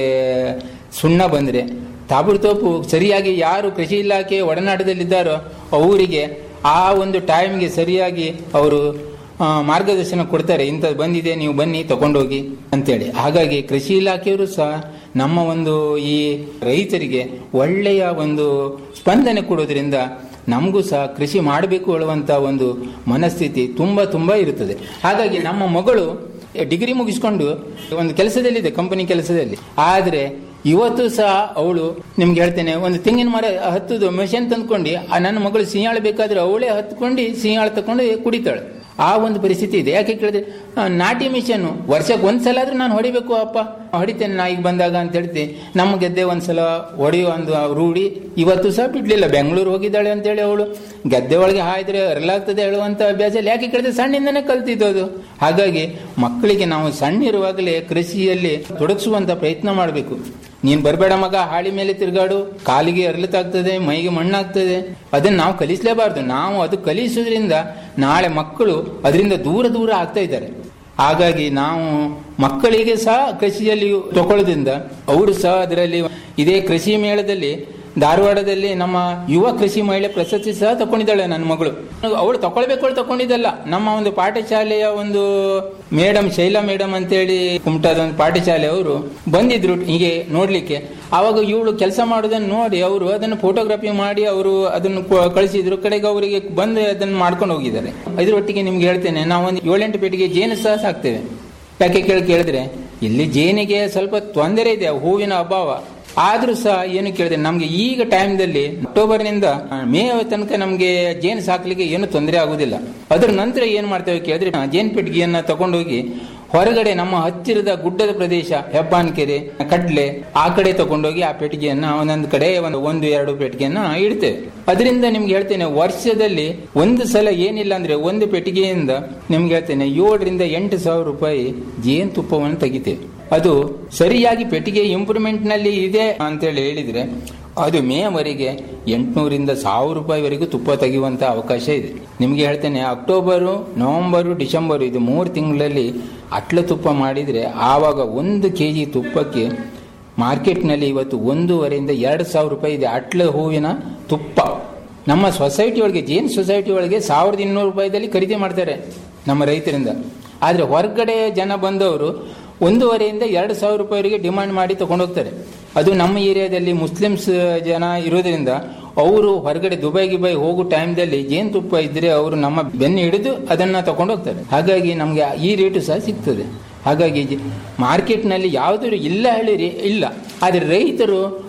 Speaker 9: ಸುಣ್ಣ ಬಂದ್ರೆ ತಾಬುರ್ತೋಪು ಸರಿಯಾಗಿ ಯಾರು ಕೃಷಿ ಇಲಾಖೆ ಒಡನಾಟದಲ್ಲಿದ್ದಾರೋ ಅವರಿಗೆ ಆ ಒಂದು ಟೈಮ್ಗೆ ಸರಿಯಾಗಿ ಅವರು ಆ, ಮಾರ್ಗದರ್ಶನ ಕೊಡ್ತಾರೆ ಇಂಥದ್ದು ಬಂದಿದೆ ನೀವು ಬನ್ನಿ ತಗೊಂಡೋಗಿ ಅಂತೇಳಿ ಹಾಗಾಗಿ ಕೃಷಿ ಇಲಾಖೆಯವರು ಸಹ ನಮ್ಮ ಒಂದು ಈ ರೈತರಿಗೆ ಒಳ್ಳೆಯ ಒಂದು ಸ್ಪಂದನೆ ಕೊಡೋದ್ರಿಂದ ನಮಗೂ ಸಹ ಕೃಷಿ ಮಾಡಬೇಕು ಹೇಳುವಂತ ಒಂದು ಮನಸ್ಥಿತಿ ತುಂಬಾ ತುಂಬಾ ಇರುತ್ತದೆ ಹಾಗಾಗಿ ನಮ್ಮ ಮಗಳು ಡಿಗ್ರಿ ಮುಗಿಸ್ಕೊಂಡು ಒಂದು ಕೆಲಸದಲ್ಲಿದೆ ಕಂಪನಿ ಕೆಲಸದಲ್ಲಿ ಆದ್ರೆ ಇವತ್ತು ಸಹ ಅವಳು ನಿಮ್ಗೆ ಹೇಳ್ತೇನೆ ಒಂದು ತೆಂಗಿನ ಮರ ಹತ್ತುದು ಮೆಷಿನ್ ತಂದ್ಕೊಂಡು ಆ ನನ್ನ ಮಗಳು ಸಿಂಹಾಳ ಬೇಕಾದ್ರೆ ಅವಳೇ ಹತ್ಕೊಂಡು ಸಿಂಹಾಳ ತಕೊಂಡು ಕುಡಿತಾಳೆ ಆ ಒಂದು ಪರಿಸ್ಥಿತಿ ಇದೆ ಯಾಕೆ ಕೇಳಿದ್ರೆ ಆ, ನಾಟಿ ಮಿಷನ್ ವರ್ಷಕ್ಕೆ ಒಂದ್ಸಲ ಆದ್ರೂ ನಾನು ಹೊಡಿಬೇಕು ಅಪ್ಪ ಹೊಡಿತೇನೆ ನಾ ಈಗ ಬಂದಾಗ ಅಂತ ಹೇಳ್ತೀನಿ ನಮ್ಮ ಗೆದ್ದೆ ಒಂದ್ಸಲ ಹೊಡೆಯೋ ಒಂದು ರೂಢಿ ಇವತ್ತು ಸಹ ಬಿಡ್ಲಿಲ್ಲ ಬೆಂಗಳೂರು ಹೋಗಿದ್ದಾಳೆ ಅಂತೇಳಿ ಅವಳು ಗದ್ದೆ ಒಳಗೆ ಹಾಯ್ದ್ರೆ ಅರಲಾಗ್ತದೆ ಹೇಳುವಂತ ಅಭ್ಯಾಸ ಇಲ್ಲ ಯಾಕೆ ಕೇಳಿದ್ರೆ ಸಣ್ಣಿಂದನೇ ಕಲ್ತಿದ್ದು ಅದು ಹಾಗಾಗಿ ಮಕ್ಕಳಿಗೆ ನಾವು ಸಣ್ಣ ಇರುವಾಗಲೇ ಕೃಷಿಯಲ್ಲಿ ತೊಡಗಿಸುವಂತ ಪ್ರಯತ್ನ ಮಾಡಬೇಕು ನೀನ್ ಬರಬೇಡ ಮಗ ಹಾಳಿ ಮೇಲೆ ತಿರುಗಾಡು ಕಾಲಿಗೆ ಅರಳತಾಗ್ತದೆ ಮೈಗೆ ಮಣ್ಣಾಗ್ತದೆ ಅದನ್ನ ನಾವು ಕಲಿಸಲೇಬಾರ್ದು ನಾವು ಅದು ಕಲಿಸೋದ್ರಿಂದ ನಾಳೆ ಮಕ್ಕಳು ಅದರಿಂದ ದೂರ ದೂರ ಆಗ್ತಾ ಇದ್ದಾರೆ ಹಾಗಾಗಿ ನಾವು ಮಕ್ಕಳಿಗೆ ಸಹ ಕೃಷಿಯಲ್ಲಿ ತಗೊಳ್ಳೋದ್ರಿಂದ ಅವರು ಸಹ ಅದರಲ್ಲಿ ಇದೇ ಕೃಷಿ ಮೇಳದಲ್ಲಿ ಧಾರವಾಡದಲ್ಲಿ ನಮ್ಮ ಯುವ ಕೃಷಿ ಮಹಿಳೆ ಪ್ರಶಸ್ತಿ ಸಹ ತಕೊಂಡಿದ್ದಾಳೆ ನನ್ನ ಮಗಳು ಅವಳು ತಗೊಳ್ಬೇಕು ಅವಳು ತಕೊಂಡಿದ್ದಲ್ಲ ನಮ್ಮ ಒಂದು ಪಾಠಶಾಲೆಯ ಒಂದು ಮೇಡಮ್ ಶೈಲಾ ಮೇಡಮ್ ಅಂತೇಳಿ ಕುಮಟಾದ ಒಂದು ಪಾಠಶಾಲೆ ಅವರು ಬಂದಿದ್ರು ಹೀಗೆ ನೋಡ್ಲಿಕ್ಕೆ ಆವಾಗ ಇವಳು ಕೆಲಸ ಮಾಡೋದನ್ನ ನೋಡಿ ಅವರು ಅದನ್ನು ಫೋಟೋಗ್ರಫಿ ಮಾಡಿ ಅವರು ಅದನ್ನು ಕ- ಕಳಿಸಿದ್ರು ಕಡೆಗೆ ಅವರಿಗೆ ಬಂದು ಅದನ್ನು ಮಾಡ್ಕೊಂಡು ಹೋಗಿದ್ದಾರೆ ಇದರೊಟ್ಟಿಗೆ ನಿಮ್ಗೆ ಹೇಳ್ತೇನೆ ನಾವು ಒಂದು ಏಳೆಂಟು ಪೆಟ್ಟಿಗೆ ಜೇನು ಸಹ ಸಾಕ್ತೇವೆ ಯಾಕೆ ಕೇಳಿ ಕೇಳಿದ್ರೆ ಇಲ್ಲಿ ಜೇನಿಗೆ ಸ್ವಲ್ಪ ತೊಂದರೆ ಇದೆ ಹೂವಿನ ಅಭಾವ ಆದ್ರೂ ಸಹ ಏನು ಕೇಳಿದ್ರೆ ನಮ್ಗೆ ಈಗ ಟೈಮ್ದಲ್ಲಿ ಅಕ್ಟೋಬರ್ನಿಂದ ಮೇ ತನಕ ನಮ್ಗೆ ಜೇನು ಸಾಕ್ಲಿಕ್ಕೆ ಏನು ತೊಂದರೆ ಆಗುದಿಲ್ಲ ಅದರ ನಂತರ ಏನ್ ಮಾಡ್ತೇವೆ ಕೇಳಿದ್ರೆ ಜೇನು ಪೆಟ್ಟಿಗೆಯನ್ನ ತಗೊಂಡೋಗಿ ಹೊರಗಡೆ ನಮ್ಮ ಹತ್ತಿರದ ಗುಡ್ಡದ ಪ್ರದೇಶ ಹೆಬ್ಬಾನ್ಕೆರೆ ಕಡ್ಲೆ ಆ ಕಡೆ ತಗೊಂಡೋಗಿ ಆ ಪೆಟ್ಟಿಗೆಯನ್ನ ಒಂದೊಂದು ಕಡೆ ಒಂದು ಒಂದು ಎರಡು ಪೆಟ್ಟಿಗೆಯನ್ನ ಇಡ್ತೇವೆ ಅದರಿಂದ ನಿಮ್ಗೆ ಹೇಳ್ತೇನೆ ವರ್ಷದಲ್ಲಿ ಒಂದು ಸಲ ಏನಿಲ್ಲ ಅಂದ್ರೆ ಒಂದು ಪೆಟ್ಟಿಗೆಯಿಂದ ನಿಮ್ಗೆ ಹೇಳ್ತೇನೆ ಏಳರಿಂದ ಎಂಟು ಸಾವಿರ ರೂಪಾಯಿ ಜೇನುತುಪ್ಪವನ್ನು ತೆಗಿತೇವೆ ಅದು ಸರಿಯಾಗಿ ಪೆಟ್ಟಿಗೆ ಇಂಪ್ರೂವ್ಮೆಂಟ್ ನಲ್ಲಿ ಇದೆ ಅಂತೇಳಿ ಹೇಳಿದ್ರೆ ಅದು ಮೇವರೆಗೆ ಎಂಟುನೂರಿಂದ ಸಾವಿರ ರೂಪಾಯಿವರೆಗೂ ತುಪ್ಪ ತೆಗೆಯುವಂತ ಅವಕಾಶ ಇದೆ ನಿಮ್ಗೆ ಹೇಳ್ತೇನೆ ಅಕ್ಟೋಬರು ನವೆಂಬರು ಡಿಸೆಂಬರು ಇದು ಮೂರು ತಿಂಗಳಲ್ಲಿ ಅಟ್ಲ ತುಪ್ಪ ಮಾಡಿದ್ರೆ ಆವಾಗ ಒಂದು ಕೆ ಜಿ ತುಪ್ಪಕ್ಕೆ ಮಾರ್ಕೆಟ್ನಲ್ಲಿ ಇವತ್ತು ಒಂದೂವರೆಯಿಂದ ಎರಡು ಸಾವಿರ ರೂಪಾಯಿ ಇದೆ ಅಟ್ಲ ಹೂವಿನ ತುಪ್ಪ ನಮ್ಮ ಸೊಸೈಟಿ ಒಳಗೆ ಜೇನ್ ಸೊಸೈಟಿ ಒಳಗೆ ಸಾವಿರದ ಇನ್ನೂರು ರೂಪಾಯಿದಲ್ಲಿ ಖರೀದಿ ಮಾಡ್ತಾರೆ ನಮ್ಮ ರೈತರಿಂದ ಆದರೆ ಹೊರಗಡೆ ಜನ ಬಂದವರು ಒಂದೂವರೆಯಿಂದ ಎರಡು ಸಾವಿರ ರೂಪಾಯಿವರೆಗೆ ಡಿಮಾಂಡ್ ಮಾಡಿ ತಗೊಂಡೋಗ್ತಾರೆ ಅದು ನಮ್ಮ ಏರಿಯಾದಲ್ಲಿ ಮುಸ್ಲಿಮ್ಸ್ ಜನ ಇರೋದ್ರಿಂದ ಅವರು ಹೊರಗಡೆ ದುಬೈ ಗಿಬೈ ಹೋಗೋ ಟೈಮ್ದಲ್ಲಿ ಜೇನುತುಪ್ಪ ಇದ್ರೆ ಅವರು ನಮ್ಮ ಬೆನ್ನು ಹಿಡಿದು ಅದನ್ನ ತಗೊಂಡೋಗ್ತಾರೆ ಹಾಗಾಗಿ ನಮಗೆ ಈ ರೇಟು ಸಹ ಸಿಗ್ತದೆ ಹಾಗಾಗಿ ಜ- ಮಾರ್ಕೆಟ್ನಲ್ಲಿ ಯಾವುದೂ ಇಲ್ಲ ಹೇಳಿರಿ ಇಲ್ಲ ಆದರೆ ರೈತರು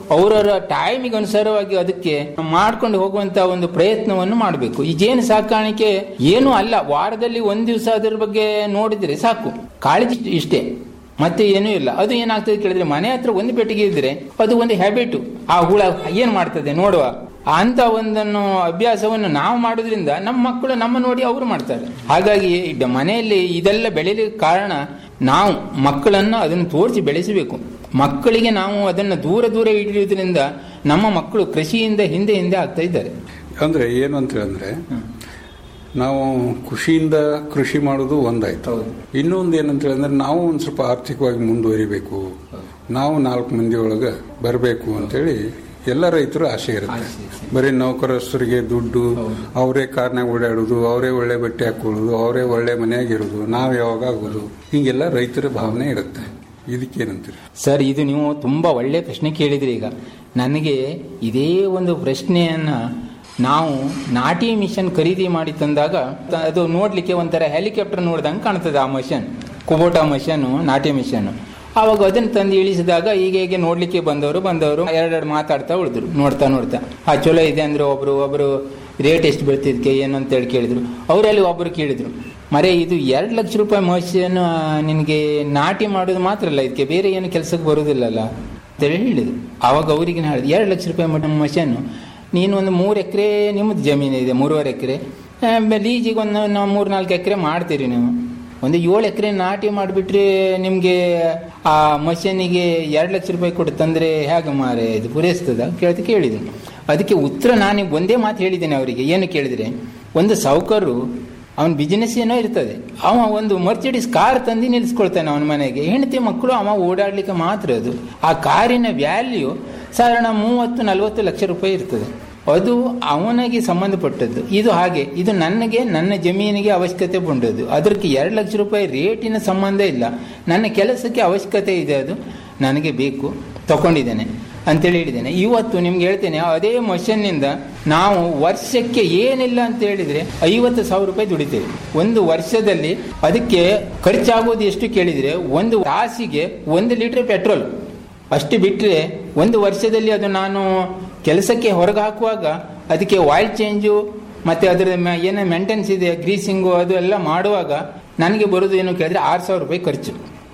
Speaker 9: ಅವರವರ ಟೈಮಿಗೆ ಅನುಸಾರವಾಗಿ ಅದಕ್ಕೆ ಮಾಡ್ಕೊಂಡು ಹೋಗುವಂತ ಒಂದು ಪ್ರಯತ್ನವನ್ನು ಮಾಡಬೇಕು ಈ ಜೇನು ಸಾಕಾಣಿಕೆ ಏನು ಅಲ್ಲ ವಾರದಲ್ಲಿ ಒಂದ್ ದಿವಸ ಅದರ ಬಗ್ಗೆ ನೋಡಿದ್ರೆ ಸಾಕು ಕಾಳಜಿ ಇಷ್ಟೇ ಮತ್ತೆ ಏನೂ ಇಲ್ಲ ಅದು ಏನಾಗ್ತದೆ ಕೇಳಿದ್ರೆ ಮನೆ ಹತ್ರ ಒಂದು ಪೆಟ್ಟಿಗೆ ಇದ್ರೆ ಅದು ಒಂದು ಹ್ಯಾಬಿಟ್ ಆ ಹುಳ ಏನ್ ಮಾಡ್ತದೆ ನೋಡುವ ಅಂತ ಒಂದನ್ನು ಅಭ್ಯಾಸವನ್ನು ನಾವು ಮಾಡೋದ್ರಿಂದ ನಮ್ಮ ಮಕ್ಕಳು ನಮ್ಮ ನೋಡಿ ಅವರು ಮಾಡ್ತಾರೆ ಹಾಗಾಗಿ ಇದ್ದ ಮನೆಯಲ್ಲಿ ಇದೆಲ್ಲ ಬೆಳೀಲಿಕ್ಕೆ ಕಾರಣ ನಾವು ಮಕ್ಕಳನ್ನು ಅದನ್ನು ತೋರಿಸಿ ಬೆಳೆಸಬೇಕು ಮಕ್ಕಳಿಗೆ ನಾವು ಅದನ್ನು ದೂರ ದೂರ ಇಡುವುದರಿಂದ ನಮ್ಮ ಮಕ್ಕಳು ಕೃಷಿಯಿಂದ ಹಿಂದೆ ಹಿಂದೆ ಆಗ್ತಾ ಇದ್ದಾರೆ
Speaker 8: ಅಂದ್ರೆ ಏನು ಅಂತ ಹೇಳಿದ್ರೆ ನಾವು ಖುಷಿಯಿಂದ ಕೃಷಿ ಮಾಡೋದು ಒಂದಾಯ್ತು ಇನ್ನೊಂದು ಏನಂತ ಹೇಳಿದ್ರೆ ನಾವು ಒಂದು ಸ್ವಲ್ಪ ಆರ್ಥಿಕವಾಗಿ ಮುಂದುವರಿಬೇಕು ನಾವು ನಾಲ್ಕು ಮಂದಿ ಒಳಗೆ ಬರಬೇಕು ಅಂತೇಳಿ ಎಲ್ಲ ರೈತರು ಆಸೆ ಇರುತ್ತೆ ಬರೀ ನೌಕರಸ್ಥರಿಗೆ ದುಡ್ಡು ಅವರೇ ಕಾರ್ನಾಗ ಓಡಾಡೋದು ಅವರೇ ಒಳ್ಳೆ ಬಟ್ಟೆ ಹಾಕೊಳ್ಳೋದು ಅವರೇ ಒಳ್ಳೆ ಮನೆಯಾಗಿರೋದು ನಾವು ಯಾವಾಗ ಆಗೋದು ಹಿಂಗೆಲ್ಲ ರೈತರ ಭಾವನೆ ಇರುತ್ತೆ ಇದಕ್ಕೇನಂತೀರಿ
Speaker 9: ಸರ್ ಇದು ನೀವು ತುಂಬಾ ಒಳ್ಳೆ ಪ್ರಶ್ನೆ ಕೇಳಿದ್ರಿ ಈಗ ನನಗೆ ಇದೇ ಒಂದು ಪ್ರಶ್ನೆಯನ್ನ ನಾವು ನಾಟಿ ಮಿಷನ್ ಖರೀದಿ ಮಾಡಿ ತಂದಾಗ ಅದು ನೋಡ್ಲಿಕ್ಕೆ ಒಂಥರ ಹೆಲಿಕಾಪ್ಟರ್ ನೋಡ್ದಂಗೆ ಕಾಣ್ತದೆ ಆ ಮಷನ್ ಕುಬೋಟಾ ಮಷನ್ ನಾಟಿ ಮಿಷನ್ ಆವಾಗ ಅದನ್ನ ತಂದು ಇಳಿಸಿದಾಗ ಈಗ ಹೀಗೆ ನೋಡ್ಲಿಕ್ಕೆ ಬಂದವರು ಬಂದವರು ಎರಡೆರಡು ಮಾತಾಡ್ತಾ ಉಳಿದ್ರು ನೋಡ್ತಾ ನೋಡ್ತಾ ಆ ಚಲೋ ಇದೆ ಅಂದ್ರೆ ಒಬ್ರು ಒಬ್ರು ರೇಟ್ ಎಷ್ಟು ಬೀಳ್ತಿದ್ಕೆ ಏನು ಅಂತ ಹೇಳಿ ಕೇಳಿದ್ರು ಅವರಲ್ಲಿ ಒಬ್ರು ಕೇಳಿದ್ರು ಮರೆ ಇದು ಎರಡು ಲಕ್ಷ ರೂಪಾಯಿ ಮಷನ್ ನಿನಗೆ ನಾಟಿ ಮಾಡೋದು ಮಾತ್ರ ಅಲ್ಲ ಇದಕ್ಕೆ ಬೇರೆ ಏನು ಕೆಲಸಕ್ಕೆ ಬರುವುದಿಲ್ಲಲ್ಲ ಅಂತೇಳಿ ಹೇಳಿದ್ರು ಆವಾಗ ಅವರಿಗೆ ನಾನು ಹೇಳಿದೆ ಎರಡು ಲಕ್ಷ ರೂಪಾಯಿ ಮಷನ್ ನೀನು ಒಂದು ಮೂರು ಎಕರೆ ನಿಮ್ಮದು ಜಮೀನು ಇದೆ ಮೂರುವರೆ ಎಕರೆ ಲೀಜಿಗೆ ಒಂದು ನಾವು ಮೂರು ನಾಲ್ಕು ಎಕರೆ ಮಾಡ್ತೀರಿ ನೀವು ಒಂದು ಏಳು ಎಕರೆ ನಾಟಿ ಮಾಡಿಬಿಟ್ರೆ ನಿಮಗೆ ಆ ಮಷೀನಿಗೆ ಎರಡು ಲಕ್ಷ ರೂಪಾಯಿ ಕೊಟ್ಟು ತಂದರೆ ಹೇಗೆ ಮಾರೆ ಇದು ಪೂರೈಸ್ತದ ಕೇಳ್ತಿ ಕೇಳಿದ್ದೀನಿ ಅದಕ್ಕೆ ಉತ್ತರ ನಾನು ಒಂದೇ ಮಾತು ಹೇಳಿದ್ದೇನೆ ಅವರಿಗೆ ಏನು ಕೇಳಿದರೆ ಒಂದು ಸಾಹುಕಾರರು ಅವನ ಬಿಸಿನೆಸ್ ಏನೋ ಇರ್ತದೆ ಅವ ಒಂದು ಮರ್ಸಿಡಿಸ್ ಕಾರ್ ತಂದು ನಿಲ್ಲಿಸ್ಕೊಳ್ತಾನೆ ಅವನ ಮನೆಗೆ ಹೆಂಡತಿ ಮಕ್ಕಳು ಅವ ಓಡಾಡ್ಲಿಕ್ಕೆ ಮಾತ್ರ ಅದು ಆ ಕಾರಿನ ವ್ಯಾಲ್ಯೂ ಸಾಧಾರಣ ಮೂವತ್ತು ನಲವತ್ತು ಲಕ್ಷ ರೂಪಾಯಿ ಇರ್ತದೆ ಅದು ಅವನಿಗೆ ಸಂಬಂಧಪಟ್ಟದ್ದು ಇದು ಹಾಗೆ ಇದು ನನಗೆ ನನ್ನ ಜಮೀನಿಗೆ ಅವಶ್ಯಕತೆ ಬಂದದ್ದು ಅದಕ್ಕೆ ಎರಡು ಲಕ್ಷ ರೂಪಾಯಿ ರೇಟಿನ ಸಂಬಂಧ ಇಲ್ಲ ನನ್ನ ಕೆಲಸಕ್ಕೆ ಅವಶ್ಯಕತೆ ಇದೆ ಅದು ನನಗೆ ಬೇಕು ತಗೊಂಡಿದ್ದೇನೆ ಅಂತೇಳಿ ಹೇಳಿದ್ದೇನೆ ಇವತ್ತು ನಿಮ್ಗೆ ಹೇಳ್ತೇನೆ ಅದೇ ಮಷನ್ನಿಂದ ನಾವು ವರ್ಷಕ್ಕೆ ಏನಿಲ್ಲ ಅಂತ ಹೇಳಿದ್ರೆ ಐವತ್ತು ಸಾವಿರ ರೂಪಾಯಿ ದುಡಿತೇವೆ ಒಂದು ವರ್ಷದಲ್ಲಿ ಅದಕ್ಕೆ ಖರ್ಚಾಗೋದು ಎಷ್ಟು ಕೇಳಿದ್ರೆ ಒಂದು ತಾಸಿಗೆ ಒಂದು ಲೀಟರ್ ಪೆಟ್ರೋಲ್ ಅಷ್ಟು ಬಿಟ್ಟರೆ ಒಂದು ವರ್ಷದಲ್ಲಿ ಅದು ನಾನು ಕೆಲಸಕ್ಕೆ ಹೊರಗೆ ಹಾಕುವಾಗ ಅದಕ್ಕೆ ಆಯಿಲ್ ಚೇಂಜು ಮತ್ತೆ ಅದರ ಏನು ಮೇಂಟೆನ್ಸ್ ಇದೆ ಗ್ರೀಸಿಂಗು ಅದು ಎಲ್ಲ ಮಾಡುವಾಗ ನನಗೆ ಬರೋದು ಏನು ಕೇಳಿದ್ರೆ ಆರು ಸಾವಿರ ರೂಪಾಯಿ ಖರ್ಚು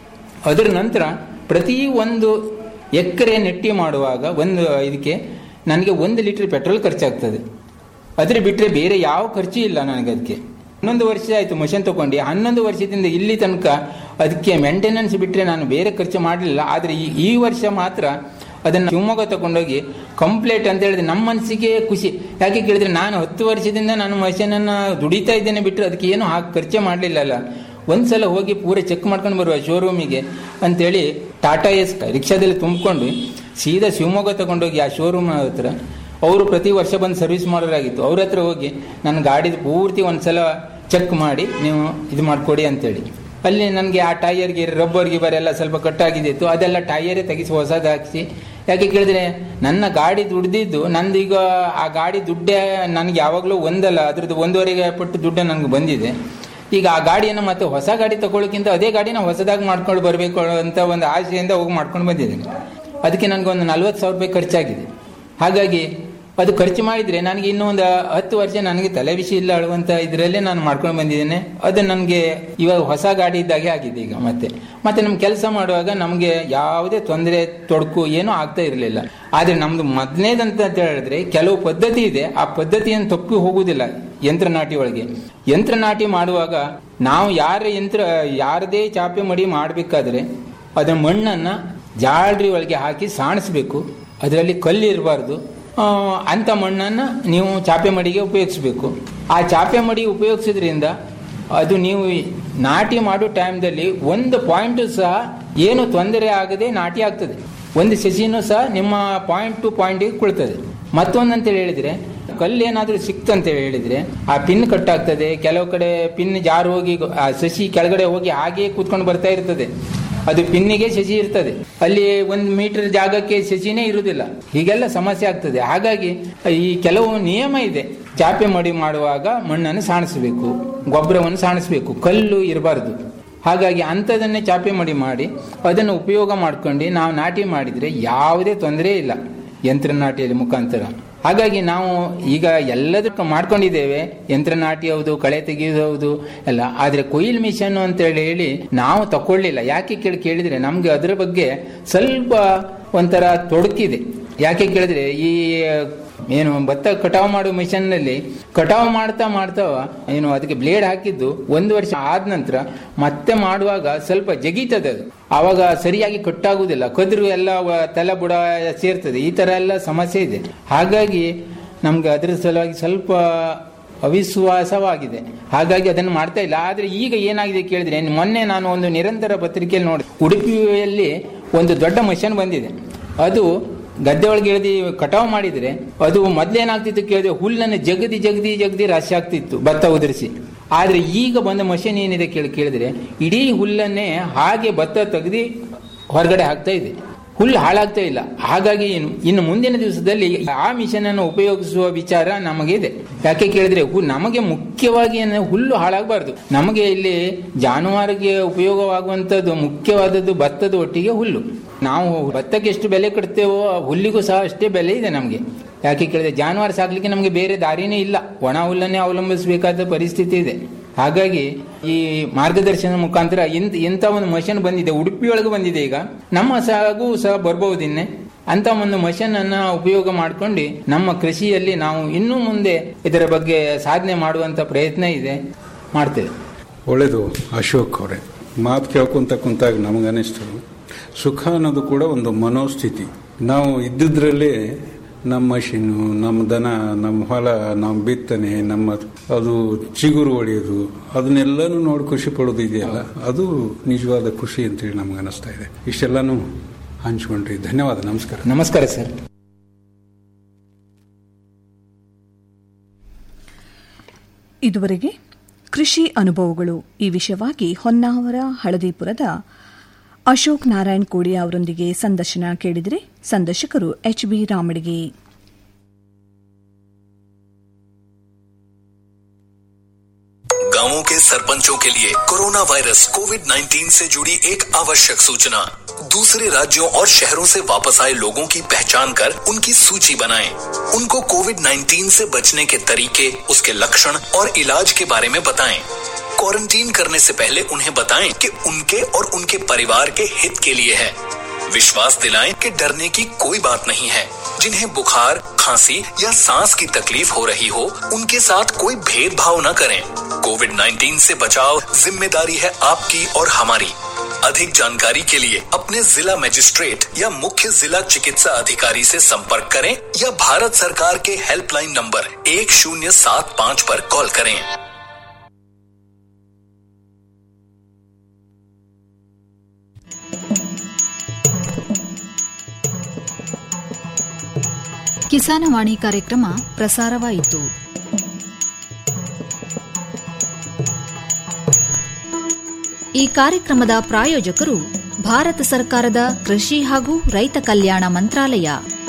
Speaker 9: ಅದರ ನಂತರ ಪ್ರತಿ ಒಂದು ಎಕರೆ ನೆಟ್ಟಿ ಮಾಡುವಾಗ ಒಂದು ಇದಕ್ಕೆ ನನಗೆ ಒಂದು ಲೀಟರ್ ಪೆಟ್ರೋಲ್ ಖರ್ಚಾಗ್ತದೆ ಅದ್ರ ಬಿಟ್ಟರೆ ಬೇರೆ ಯಾವ ಖರ್ಚು ಇಲ್ಲ ನನಗೆ ಅದಕ್ಕೆ ಹನ್ನೊಂದು ವರ್ಷ ಆಯಿತು ಮಷನ್ ತಗೊಂಡು ಹನ್ನೊಂದು ವರ್ಷದಿಂದ ಇಲ್ಲಿ ತನಕ ಅದಕ್ಕೆ ಮೇಂಟೆನೆನ್ಸ್ ಬಿಟ್ಟರೆ ನಾನು ಬೇರೆ ಖರ್ಚು ಮಾಡಲಿಲ್ಲ ಆದರೆ ಈ ಈ ವರ್ಷ ಮಾತ್ರ ಅದನ್ನು ಶಿವಮೊಗ್ಗ ತಗೊಂಡೋಗಿ ಕಂಪ್ಲೇಟ್ ಅಂತ ಹೇಳಿದ್ರೆ ನಮ್ಮ ಮನಸ್ಸಿಗೆ ಖುಷಿ ಯಾಕೆ ಕೇಳಿದ್ರೆ ನಾನು ಹತ್ತು ವರ್ಷದಿಂದ ನಾನು ಮಷೀನನ್ನು ದುಡಿತಾ ಇದ್ದೇನೆ ಬಿಟ್ಟರೆ ಅದಕ್ಕೆ ಏನು ಹಾಕಿ ಖರ್ಚೆ ಮಾಡಲಿಲ್ಲಲ್ಲ ಒಂದ್ಸಲ ಹೋಗಿ ಪೂರ ಚೆಕ್ ಮಾಡ್ಕೊಂಡು ಬರುವ ಶೋರೂಮಿಗೆ ಅಂತೇಳಿ ಟಾಟಾ ಎಸ್ ರಿಕ್ಷಾದಲ್ಲಿ ತುಂಬಿಕೊಂಡು ಸೀದಾ ಶಿವಮೊಗ್ಗ ತಗೊಂಡೋಗಿ ಆ ಶೋರೂಮ್ ಹತ್ರ ಅವರು ಪ್ರತಿ ವರ್ಷ ಬಂದು ಸರ್ವಿಸ್ ಮಾಡೋರಾಗಿತ್ತು ಅವ್ರ ಹತ್ರ ಹೋಗಿ ನನ್ನ ಗಾಡಿದ ಪೂರ್ತಿ ಒಂದ್ಸಲ ಚೆಕ್ ಮಾಡಿ ನೀವು ಇದು ಮಾಡಿಕೊಡಿ ಅಂತೇಳಿ ಅಲ್ಲಿ ನನಗೆ ಆ ಟೈರ್ಗೆ ರಬ್ಬರ್ ಗಿಬರ್ ಎಲ್ಲ ಸ್ವಲ್ಪ ಕಟ್ಟಾಗಿದ್ದಿತ್ತು ಅದೆಲ್ಲ ಟೈರೇ ತೆಗಿಸಿ ಹೊಸದು ಹಾಕಿಸಿ ಯಾಕೆ ಕೇಳಿದ್ರೆ ನನ್ನ ಗಾಡಿ ದುಡ್ದಿದ್ದು ನಂದು ಈಗ ಆ ಗಾಡಿ ದುಡ್ಡೇ ನನಗೆ ಯಾವಾಗಲೂ ಒಂದಲ್ಲ ಅದ್ರದ್ದು ಒಂದೂವರೆಗೆ ಪಟ್ಟು ದುಡ್ಡು ನನಗೆ ಬಂದಿದೆ ಈಗ ಆ ಗಾಡಿಯನ್ನು ಮತ್ತೆ ಹೊಸ ಗಾಡಿ ತಗೊಳ್ಳೋಕ್ಕಿಂತ ಅದೇ ಗಾಡಿನ ಹೊಸದಾಗಿ ಮಾಡ್ಕೊಂಡು ಬರಬೇಕು ಅಂತ ಒಂದು ಆಸೆಯಿಂದ ಹೋಗಿ ಮಾಡ್ಕೊಂಡು ಬಂದಿದ್ದೀನಿ ಅದಕ್ಕೆ ನನಗೆ ಒಂದು ನಲ್ವತ್ತು ಸಾವಿರ ರೂಪಾಯಿ ಖರ್ಚಾಗಿದೆ ಹಾಗಾಗಿ ಅದು ಖರ್ಚು ಮಾಡಿದ್ರೆ ನನಗೆ ಇನ್ನೂ ಒಂದು ಹತ್ತು ವರ್ಷ ನನಗೆ ತಲೆ ಬಿಸಿ ಇಲ್ಲ ಅಳುವಂತ ಇದರಲ್ಲೇ ನಾನು ಮಾಡ್ಕೊಂಡು ಬಂದಿದ್ದೇನೆ ಅದು ನನಗೆ ಇವಾಗ ಹೊಸ ಗಾಡಿ ಇದ್ದಾಗೆ ಆಗಿದೆ ಈಗ ಮತ್ತೆ ಮತ್ತೆ ನಮ್ಮ ಕೆಲಸ ಮಾಡುವಾಗ ನಮಗೆ ಯಾವುದೇ ತೊಂದರೆ ತೊಡಕು ಏನೂ ಆಗ್ತಾ ಇರಲಿಲ್ಲ ಆದರೆ ನಮ್ದು ಮೊದಲನೇದಂತ ಹೇಳಿದ್ರೆ ಕೆಲವು ಪದ್ಧತಿ ಇದೆ ಆ ಪದ್ಧತಿಯನ್ನು ತಪ್ಪಿ ಹೋಗುವುದಿಲ್ಲ ಯಂತ್ರ ನಾಟಿ ಒಳಗೆ ಯಂತ್ರ ನಾಟಿ ಮಾಡುವಾಗ ನಾವು ಯಾರ ಯಂತ್ರ ಯಾರದೇ ಚಾಪೆ ಮಡಿ ಮಾಡಬೇಕಾದ್ರೆ ಅದರ ಮಣ್ಣನ್ನ ಜಾಳ್ರಿ ಒಳಗೆ ಹಾಕಿ ಸಾಣಿಸ್ಬೇಕು ಅದರಲ್ಲಿ ಕಲ್ಲು ಇರಬಾರ್ದು ಅಂಥ ಮಣ್ಣನ್ನು ನೀವು ಚಾಪೆ ಮಡಿಗೆ ಉಪಯೋಗಿಸ್ಬೇಕು ಆ ಚಾಪೆ ಮಡಿ ಉಪಯೋಗಿಸೋದ್ರಿಂದ ಅದು ನೀವು ನಾಟಿ ಮಾಡೋ ಟೈಮ್ದಲ್ಲಿ ಒಂದು ಪಾಯಿಂಟು ಸಹ ಏನು ತೊಂದರೆ ಆಗದೆ ನಾಟಿ ಆಗ್ತದೆ ಒಂದು ಸಸಿನೂ ಸಹ ನಿಮ್ಮ ಪಾಯಿಂಟ್ ಟು ಪಾಯಿಂಟಿಗೆ ಕುಳ್ತದೆ ಮತ್ತೊಂದಂತೇಳಿ ಹೇಳಿದ್ರೆ ಕಲ್ಲು ಏನಾದರೂ ಸಿಕ್ತಂತೇಳಿ ಹೇಳಿದ್ರೆ ಆ ಪಿನ್ ಕಟ್ಟಾಗ್ತದೆ ಕೆಲವು ಕಡೆ ಪಿನ್ ಜಾರು ಹೋಗಿ ಆ ಸಸಿ ಕೆಳಗಡೆ ಹೋಗಿ ಹಾಗೆ ಕೂತ್ಕೊಂಡು ಬರ್ತಾ ಇರ್ತದೆ ಅದು ಪಿನ್ನಿಗೆ ಸಸಿ ಇರ್ತದೆ ಅಲ್ಲಿ ಒಂದು ಮೀಟರ್ ಜಾಗಕ್ಕೆ ಸಸಿನೇ ಇರುವುದಿಲ್ಲ ಹೀಗೆಲ್ಲ ಸಮಸ್ಯೆ ಆಗ್ತದೆ ಹಾಗಾಗಿ ಈ ಕೆಲವು ನಿಯಮ ಇದೆ ಚಾಪೆ ಮಡಿ ಮಾಡುವಾಗ ಮಣ್ಣನ್ನು ಸಾಣಿಸಬೇಕು ಗೊಬ್ಬರವನ್ನು ಸಾಣಿಸಬೇಕು ಕಲ್ಲು ಇರಬಾರ್ದು ಹಾಗಾಗಿ ಅಂಥದನ್ನೇ ಚಾಪೆ ಮಡಿ ಮಾಡಿ ಅದನ್ನು ಉಪಯೋಗ ಮಾಡ್ಕೊಂಡು ನಾವು ನಾಟಿ ಮಾಡಿದರೆ ಯಾವುದೇ ತೊಂದರೆ ಇಲ್ಲ ಯಂತ್ರನಾಟಿಯಲ್ಲಿ ಮುಖಾಂತರ ಹಾಗಾಗಿ ನಾವು ಈಗ ಎಲ್ಲದಕ್ಕೂ ಮಾಡ್ಕೊಂಡಿದ್ದೇವೆ ಯಂತ್ರನಾಟಿ ಹೌದು ಕಳೆ ತೆಗೆಯೋದು ಹೌದು ಎಲ್ಲ ಆದ್ರೆ ಕೊಯ್ಲ್ ಮಿಷನ್ ಅಂತ ಹೇಳಿ ಹೇಳಿ ನಾವು ತಕೊಳ್ಳಿಲ್ಲ ಯಾಕೆ ಕೇಳಿ ಕೇಳಿದ್ರೆ ನಮ್ಗೆ ಅದರ ಬಗ್ಗೆ ಸ್ವಲ್ಪ ಒಂಥರ ತೊಡಕಿದೆ ಯಾಕೆ ಕೇಳಿದ್ರೆ ಈ ಏನು ಭತ್ತ ಕಟಾವು ಮಾಡೋ ಮಿಷನ್ ನಲ್ಲಿ ಕಟಾವು ಮಾಡ್ತಾ ಮಾಡ್ತಾ ಏನು ಅದಕ್ಕೆ ಬ್ಲೇಡ್ ಹಾಕಿದ್ದು ಒಂದು ವರ್ಷ ಆದ ನಂತರ ಮತ್ತೆ ಮಾಡುವಾಗ ಸ್ವಲ್ಪ ಜಗೀತದೆ ಅದು ಆವಾಗ ಸರಿಯಾಗಿ ಕಟ್ಟಾಗುವುದಿಲ್ಲ ಕದ್ರು ಎಲ್ಲ ವ- ತಲೆ ಬುಡ ಸೇರ್ತದೆ ಈ ತರ ಎಲ್ಲ ಸಮಸ್ಯೆ ಇದೆ ಹಾಗಾಗಿ ನಮ್ಗೆ ಅದ್ರ ಸಲುವಾಗಿ ಸ್ವಲ್ಪ ಅವಿಶ್ವಾಸವಾಗಿದೆ ಹಾಗಾಗಿ ಅದನ್ನು ಮಾಡ್ತಾ ಇಲ್ಲ ಆದ್ರೆ ಈಗ ಏನಾಗಿದೆ ಕೇಳಿದ್ರೆ ಮೊನ್ನೆ ನಾನು ಒಂದು ನಿರಂತರ ಪತ್ರಿಕೆಯಲ್ಲಿ ನೋಡಿ ಉಡುಪಿಯಲ್ಲಿ ಒಂದು ದೊಡ್ಡ ಮಷನ್ ಬಂದಿದೆ ಅದು ಗದ್ದೆ ಒಳಗೆ ಇಳಿದು ಕಟಾವು ಮಾಡಿದ್ರೆ ಅದು ಮೊದ್ಲೇನಾಗ್ತಿತ್ತು ಕೇಳಿದ್ರೆ ಹುಲ್ಲನ್ನು ಜಗದಿ ಜಗದಿ ಜಗದಿ ರಾಶಿ ಆಗ್ತಿತ್ತು ಭತ್ತ ಉದುರಿಸಿ ಆದ್ರೆ ಈಗ ಬಂದ ಮಷೀನ್ ಏನಿದೆ ಕೇಳಿ ಕೇಳಿದ್ರೆ ಇಡೀ ಹುಲ್ಲನ್ನೇ ಹಾಗೆ ಭತ್ತ ತೆಗೆದು ಹೊರಗಡೆ ಹಾಕ್ತಾ ಇದೆ ಹುಲ್ಲು ಹಾಳಾಗ್ತಾ ಇಲ್ಲ ಹಾಗಾಗಿ ಇನ್ನು- ಇನ್ನು ಮುಂದಿನ ದಿವಸದಲ್ಲಿ ಆ ಮಿಷನ್ ಅನ್ನು ಉಪಯೋಗಿಸುವ ವಿಚಾರ ನಮಗಿದೆ ಯಾಕೆ ಕೇಳಿದ್ರೆ ಹು ನಮಗೆ ಮುಖ್ಯವಾಗಿ ಏನು ಹುಲ್ಲು ಹಾಳಾಗಬಾರ್ದು ನಮಗೆ ಇಲ್ಲಿ ಜಾನುವಾರಿಗೆ ಉಪಯೋಗವಾಗುವಂತದ್ದು ಮುಖ್ಯವಾದದ್ದು ಭತ್ತದ ಒಟ್ಟಿಗೆ ಹುಲ್ಲು ನಾವು ಭತ್ತಕ್ಕೆ ಎಷ್ಟು ಬೆಲೆ ಕೊಡ್ತೇವೋ ಆ ಹುಲ್ಲಿಗೂ ಸಹ ಅಷ್ಟೇ ಬೆಲೆ ಇದೆ ನಮಗೆ ಯಾಕೆ ಕೇಳಿದ್ರೆ ಜಾನುವಾರು ಸಾಕ್ಲಿಕ್ಕೆ ನಮಗೆ ಬೇರೆ ದಾರಿನೇ ಇಲ್ಲ ಒಣ ಹುಲ್ಲನ್ನೇ ಅವಲಂಬಿಸಬೇಕಾದ ಪರಿಸ್ಥಿತಿ ಇದೆ ಹಾಗಾಗಿ ಈ ಮಾರ್ಗದರ್ಶನ ಮುಖಾಂತರ ಇಂತ ಇಂಥ ಒಂದು ಮಷನ್ ಬಂದಿದೆ ಉಡುಪಿ ಒಳಗೆ ಬಂದಿದೆ ಈಗ ನಮ್ಮ ಸಾಗೂ ಸಹ ಬರ್ಬಹುದು ಇನ್ನೆ ಅಂತ ಒಂದು ಮಷನ್ ಅನ್ನ ಉಪಯೋಗ ಮಾಡ್ಕೊಂಡು ನಮ್ಮ ಕೃಷಿಯಲ್ಲಿ ನಾವು ಇನ್ನೂ ಮುಂದೆ ಇದರ ಬಗ್ಗೆ ಸಾಧನೆ ಮಾಡುವಂತ ಪ್ರಯತ್ನ ಇದೆ ಮಾಡ್ತೇವೆ
Speaker 8: ಒಳ್ಳೇದು ಅಶೋಕ್ ಅವರೇ ಮಾತು ಕೇಳ್ಕೊಂತ ಕುಂತಾಗ ನಮಗನಿಸ್ತು ಸುಖ ಅನ್ನೋದು ಕೂಡ ಒಂದು ಮನೋಸ್ಥಿತಿ ನಾವು ಇದ್ದಿದ್ರಲ್ಲಿ ನಮ್ಮ ಮಷೀನು ನಮ್ಮ ದನ ನಮ್ಮ ಹೊಲ ನಮ್ಮ ಬಿತ್ತನೆ ನಮ್ಮ ಅದು ಚಿಗುರು ಹೊಡೆಯೋದು ಅದನ್ನೆಲ್ಲನೂ ನೋಡಿ ಖುಷಿ ಪಡೋದು ಇದೆಯಲ್ಲ ಅದು ನಿಜವಾದ ಖುಷಿ ಅಂತೇಳಿ ನಮ್ಗೆ ಅನಿಸ್ತಾ ಇದೆ ಇಷ್ಟೆಲ್ಲಾನು ಹಂಚ್ಕೊಂಡ್ರಿ ಧನ್ಯವಾದ ನಮಸ್ಕಾರ
Speaker 9: ನಮಸ್ಕಾರ ಸರ್
Speaker 7: ಇದುವರೆಗೆ ಕೃಷಿ ಅನುಭವಗಳು ಈ ವಿಷಯವಾಗಿ ಹೊನ್ನಾವರ ಹಳದಿಪುರದ ಅಶೋಕ್ ನಾರಾಯಣ್ ಕೋಡಿ ಅವರೊಂದಿಗೆ ಸಂದರ್ಶನ ಕೇಳಿದರೆ ಸಂದರ್ಶಕರು ಎಚ್ ಬಿ ರಾಮಡಿಗೆ
Speaker 10: गांवों के सरपंचों के लिए कोरोना वायरस कोविड 19 से जुड़ी एक आवश्यक सूचना दूसरे राज्यों और शहरों से वापस आए लोगों की पहचान कर उनकी सूची बनाएं। उनको कोविड 19 से बचने के तरीके उसके लक्षण और इलाज के बारे में बताएं। क्वारंटीन करने से पहले उन्हें बताएं कि उनके और उनके परिवार के हित के लिए है विश्वास दिलाएं कि डरने की कोई बात नहीं है जिन्हें बुखार खांसी या सांस की तकलीफ हो रही हो उनके साथ कोई भेदभाव न करें कोविड 19 से बचाव जिम्मेदारी है आपकी और हमारी अधिक जानकारी के लिए अपने जिला मजिस्ट्रेट या मुख्य जिला चिकित्सा अधिकारी से संपर्क करें या भारत सरकार के हेल्पलाइन नंबर एक शून्य सात पाँच पर कॉल करें
Speaker 11: ಕಿಸಾನವಾಣಿ ಕಾರ್ಯಕ್ರಮ ಪ್ರಸಾರವಾಯಿತು ಈ ಕಾರ್ಯಕ್ರಮದ ಪ್ರಾಯೋಜಕರು ಭಾರತ ಸರ್ಕಾರದ ಕೃಷಿ ಹಾಗೂ ರೈತ ಕಲ್ಯಾಣ ಮಂತ್ರಾಲಯ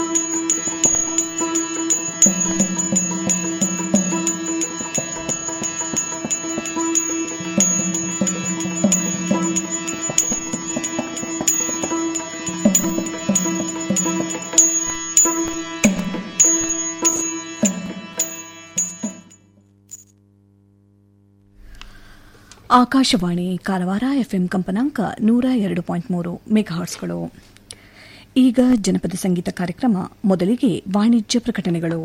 Speaker 7: ಆಕಾಶವಾಣಿ ಕಾರವಾರ ಎಫ್ಎಂ ಕಂಪನಾಂಕ ನೂರ ಎರಡು ಪಾಯಿಂಟ್ ಮೂರು ಮೆಗಾಹರ್ಸ್ಗಳು ಈಗ ಜನಪದ ಸಂಗೀತ ಕಾರ್ಯಕ್ರಮ ಮೊದಲಿಗೆ ವಾಣಿಜ್ಯ ಪ್ರಕಟಣೆಗಳು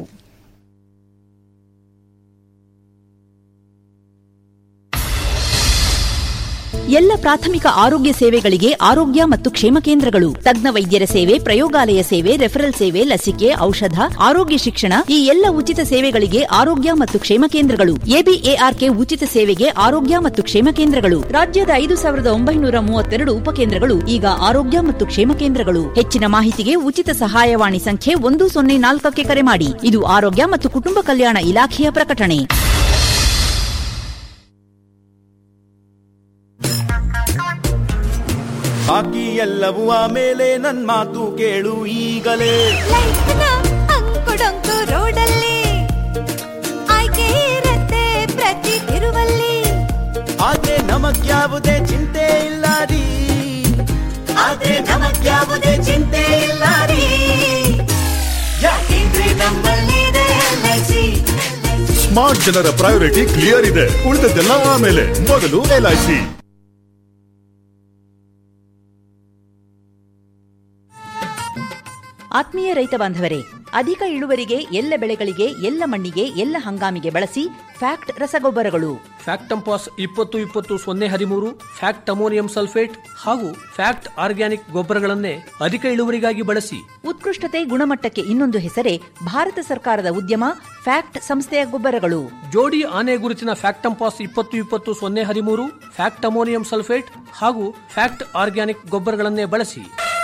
Speaker 12: ಎಲ್ಲ ಪ್ರಾಥಮಿಕ ಆರೋಗ್ಯ ಸೇವೆಗಳಿಗೆ ಆರೋಗ್ಯ ಮತ್ತು ಕ್ಷೇಮ ಕೇಂದ್ರಗಳು ತಜ್ಞ ವೈದ್ಯರ ಸೇವೆ ಪ್ರಯೋಗಾಲಯ ಸೇವೆ ರೆಫರಲ್ ಸೇವೆ ಲಸಿಕೆ ಔಷಧ ಆರೋಗ್ಯ ಶಿಕ್ಷಣ ಈ ಎಲ್ಲ ಉಚಿತ ಸೇವೆಗಳಿಗೆ ಆರೋಗ್ಯ ಮತ್ತು ಕ್ಷೇಮ ಕೇಂದ್ರಗಳು ಎಬಿಎಆರ್ಕೆ ಉಚಿತ ಸೇವೆಗೆ ಆರೋಗ್ಯ ಮತ್ತು ಕ್ಷೇಮ ಕೇಂದ್ರಗಳು ರಾಜ್ಯದ ಐದು ಸಾವಿರದ ಒಂಬೈನೂರ ಮೂವತ್ತೆರಡು ಉಪಕೇಂದ್ರಗಳು ಈಗ ಆರೋಗ್ಯ ಮತ್ತು ಕ್ಷೇಮ ಕೇಂದ್ರಗಳು ಹೆಚ್ಚಿನ ಮಾಹಿತಿಗೆ ಉಚಿತ ಸಹಾಯವಾಣಿ ಸಂಖ್ಯೆ ಒಂದು ಸೊನ್ನೆ ನಾಲ್ಕಕ್ಕೆ ಕರೆ ಮಾಡಿ ಇದು ಆರೋಗ್ಯ ಮತ್ತು ಕುಟುಂಬ ಕಲ್ಯಾಣ ಇಲಾಖೆಯ ಪ್ರಕಟಣೆ
Speaker 13: ಬಾಕಿ ಎಲ್ಲವೂ ಆಮೇಲೆ ನನ್ ಮಾತು ಕೇಳು ಈಗಲೇ
Speaker 14: ಅಂಕುಡೊಂಕು ರೋಡಲ್ಲಿ ಆಯ್ಕೆ ಇರತ್ತೆ ಪ್ರತಿ ತಿರುವಲ್ಲಿ
Speaker 13: ಆದ್ರೆ ನಮಗ್ಯಾವುದೇ ಚಿಂತೆ ಇಲ್ಲ ರೀ ಆದ್ರೆ ನಮಗ್ಯಾವುದೇ ಚಿಂತೆ ಇಲ್ಲ ರೀ
Speaker 15: ಸ್ಮಾರ್ಟ್ ಜನರ ಪ್ರಯಾರಿಟಿ ಕ್ಲಿಯರ್ ಇದೆ ಉಳಿದದ್ದೆಲ್ಲ ಆಮೇಲೆ ಮೊದಲು ಎಲ್ಐಸಿ
Speaker 12: ಆತ್ಮೀಯ ರೈತ ಬಾಂಧವರೇ ಅಧಿಕ ಇಳುವರಿಗೆ ಎಲ್ಲ ಬೆಳೆಗಳಿಗೆ ಎಲ್ಲ ಮಣ್ಣಿಗೆ ಎಲ್ಲ ಹಂಗಾಮಿಗೆ ಬಳಸಿ ಫ್ಯಾಕ್ಟ್ ರಸಗೊಬ್ಬರಗಳು
Speaker 16: ಫ್ಯಾಕ್ಟ್ ಟಂಪಾಸ್ ಇಪ್ಪತ್ತು ಇಪ್ಪತ್ತು ಸೊನ್ನೆ ಹದಿಮೂರು ಫ್ಯಾಕ್ಟ್ ಅಮೋನಿಯಂ ಸಲ್ಫೇಟ್ ಹಾಗೂ ಫ್ಯಾಕ್ಟ್ ಆರ್ಗ್ಯಾನಿಕ್ ಗೊಬ್ಬರಗಳನ್ನೇ ಅಧಿಕ ಇಳುವರಿಗಾಗಿ ಬಳಸಿ
Speaker 12: ಉತ್ಕೃಷ್ಟತೆ ಗುಣಮಟ್ಟಕ್ಕೆ ಇನ್ನೊಂದು ಹೆಸರೇ ಭಾರತ ಸರ್ಕಾರದ ಉದ್ಯಮ ಫ್ಯಾಕ್ಟ್ ಸಂಸ್ಥೆಯ ಗೊಬ್ಬರಗಳು
Speaker 16: ಜೋಡಿ ಆನೆ ಗುರುತಿನ ಫ್ಯಾಕ್ಟ್ ಟಂಪಾಸ್ ಇಪ್ಪತ್ತು ಇಪ್ಪತ್ತು ಸೊನ್ನೆ ಹದಿಮೂರು ಫ್ಯಾಕ್ಟ್ ಅಮೋನಿಯಂ ಸಲ್ಫೇಟ್ ಹಾಗೂ ಫ್ಯಾಕ್ಟ್ ಆರ್ಗ್ಯಾನಿಕ್ ಗೊಬ್ಬರಗಳನ್ನೇ ಬಳಸಿ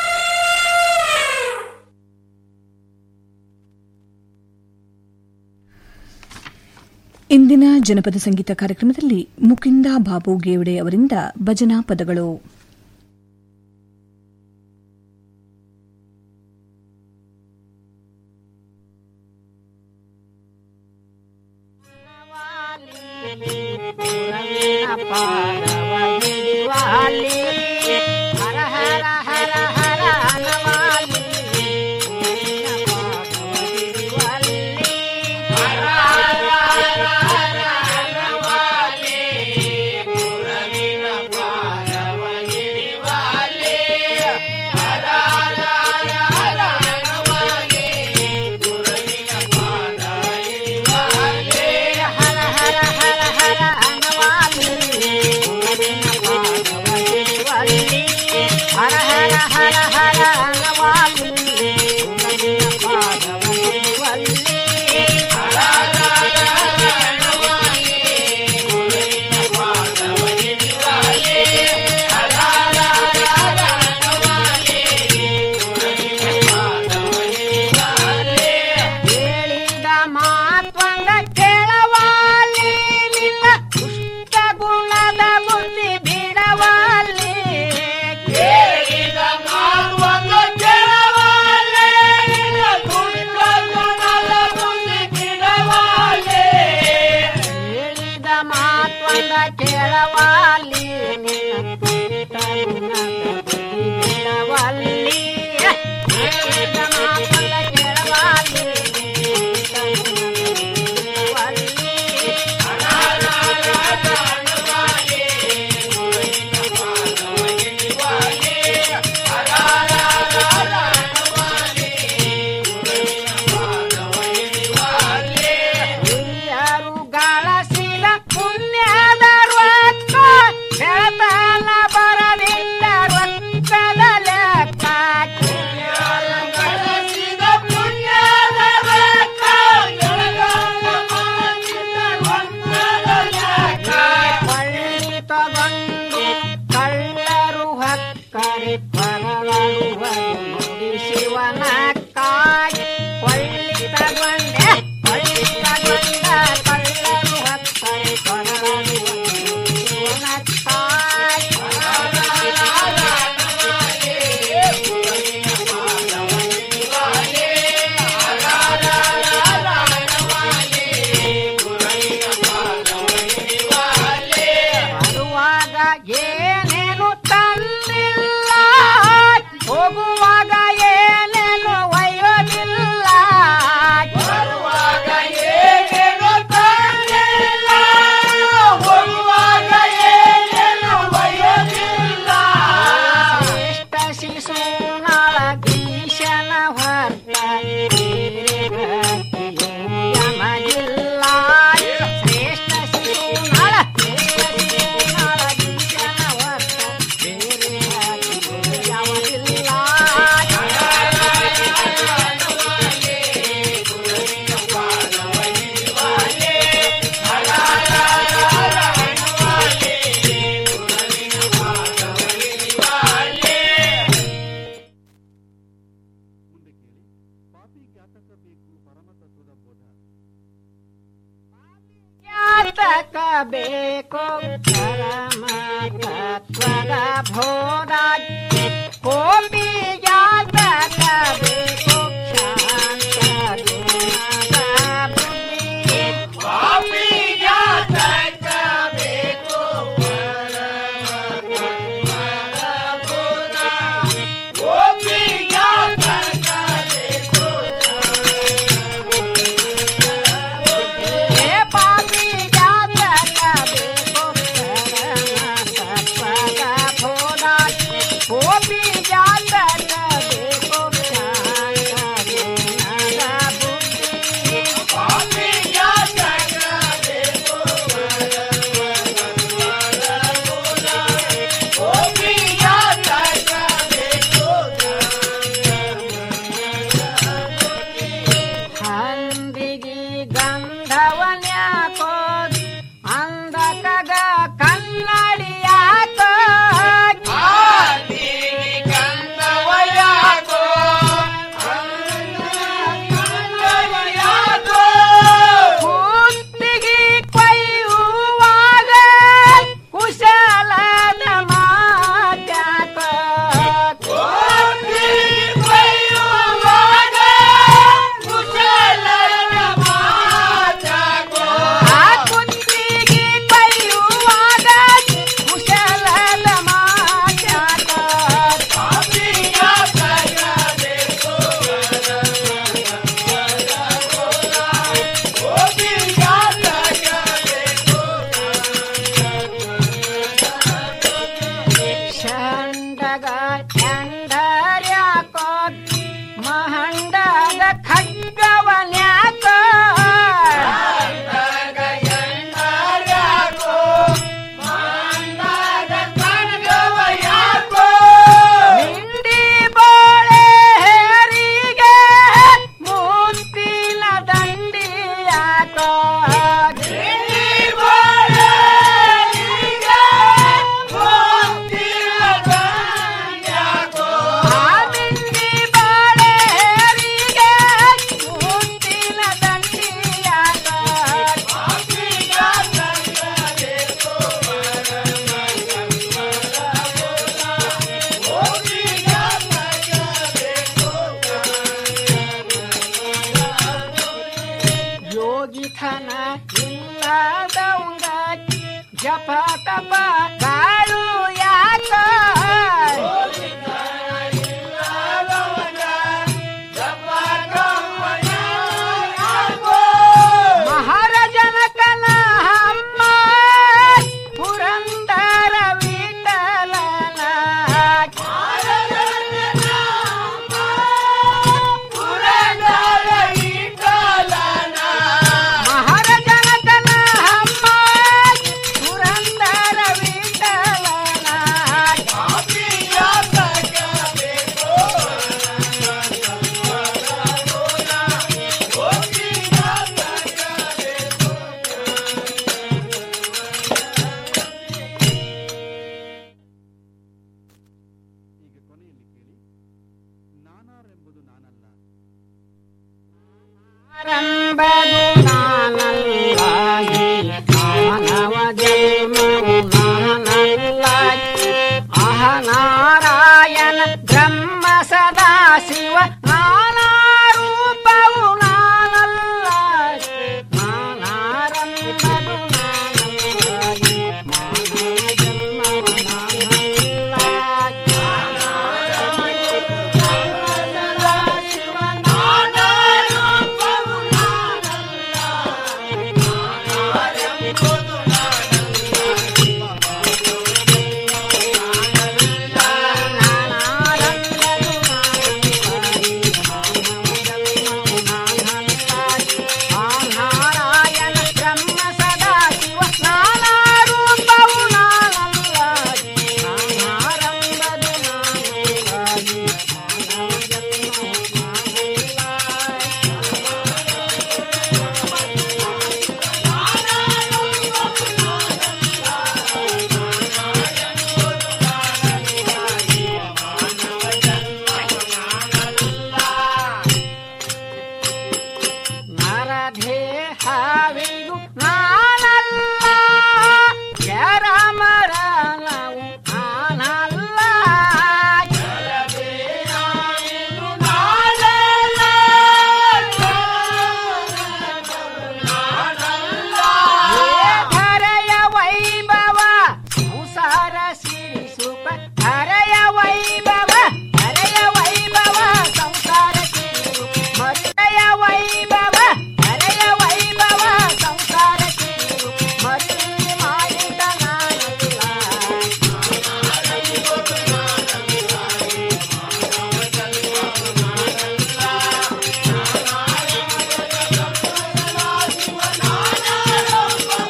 Speaker 7: ಇಂದಿನ ಜನಪದ ಸಂಗೀತ ಕಾರ್ಯಕ್ರಮದಲ್ಲಿ ಮುಕಿಂದ ಬಾಬು ಗೇವಡೆ ಅವರಿಂದ ಭಜನಾ ಪದಗಳು
Speaker 17: ಹರ ಹರ ಹರ ಹರ ಹನವಾಲಿ ಹರ ಹರ ಹರ ಹರ ಹನವಾಲಿ ಹೇಳಿದ ಮಾತ್ವಂಗ ಕೇಳವಾಲಿ ನಿನ್ನ ದುಷ್ಟ ಗುಣದ ಬುದ್ಧಿ ಬಿಡವಾಲಿ ಹೇಳಿದ ಮಾತ್ವಂಗ ಕೇಳವಾಲಿ ನಿನ್ನ ದುಷ್ಟ ಗುಣದ ಬುದ್ಧಿ ಬಿಡವಾಲಿ ಹೇಳಿದ ಮಾತ್ವಂಗ ಕೇಳವಾಲಿ ನಿನ್ನ ದುಷ್ಟ ಗುಣದ ಬುದ್ಧಿ ಬಿಡವಾಲಿ ಹೇಳಿದ ಮಾತ್ವಂಗ ಕೇಳವಾಲಿ ಹಿರಿಯರು ಗಳಸಿದ ಪುಣ್ಯದ ರೊಕ್ಕ ಬೆಳತನ ಬರಲಿಲ್ಲ ರೊಕ್ಕದ ಲೆಕ್ಕ ಹಿರಿಯರು ಗಳಿಸಿದ ಪುಣ್ಯದ ರೊಕ್ಕ ಬೆಳತನ ಬರಲಿಲ್ಲ ರೊಕ್ಕದ ಲೆಕ್ಕ ಕೊಳ್ಳಿ ತಗೊಂಡು ಕಳ್ಳರು ಹಕ್ಕರೆ ಪರವರು ನೋಡಿ ಶಿವನಕ್ಕಾಗಿ ಕೊಳ್ಳಿ ತಗೊಂಡೆ ಕೊಳ್ಳಿ ತಗೊಂಡ ಕಳ್ಳರು ಹಕ್ಕರೆ ಪರವರು ಬರುವಾಗ ಏನೇನು ತಂದಿಲ್ಲ ಹೋಗುವಾಗ ಏನೇನು ಒಯ್ಯೋದಿಲ್ಲ ಬರುವಾಗ ಏನೇನು ತಂದಿಲ್ಲ ಹೋಗುವಾಗ ಏನೇನು ಒಯ್ಯೋದಿಲ್ಲ ಶ್ರೇಷ್ಠ ಶಿಶುನಾಳ ಭೀಷಣ ಹೊರ್ತ ಯಮಗಿಲ್ಲ ಶ್ರೇಷ್ಠ ಶಿಶುನಾಳ ಯಾತಕ ಬೇಕು ಪರಮ ತತ್ವದ ಬೋಧ ಕೋಪಿ ಯಾತಕ ಬೇಕು ಶಾಂತ ಗುಣದ ಬುದ್ಧಿ ಕೋಪಿ ಯಾತಕ ಬೇಕು ಕೋಪಿ ಯಾತಕ ಬೇಕು ಹೇ ಪಾ ಎಂದರ್ಯಾಕೋ ಮಹಂಡದ ಖಡ್ಗವನ್ಯಾಕೋ ನಿಂಡಿ ಬೋಳೆ ಹೇರಿಗೆ ಮುತ್ತಿನ ದಂಡಿಯಾಕೋ ನಿಂಡಿ ಬೋಳೆ ಹೇರಿಗೆ ಮುತ್ತಿನ ದಂಡಿಯಾಕೋ ಆ ನಿಂಡಿ ಬೋಳೆ ಹೇರಿಗೆ ಮುತ್ತಿನ ದಂಡಿಯಾಕೋ ಯೋಗಿಥನ ಇಲ್ಲದವಂಗ ಜಪ ತಪ ಕಾಳು ಯಾಕ ಮಹಾರಾಜನ ಕಲ ಹಮ್ಮ ಪುರಂದರ ವಿಠಲನ ಪುರಂದರ ವಿಠಲನ ಮಹಾರಾಜನ ಕಲ ಹಮ್ಮ ಪುರಂದರ ವಿಠಲನ ರನ್ನ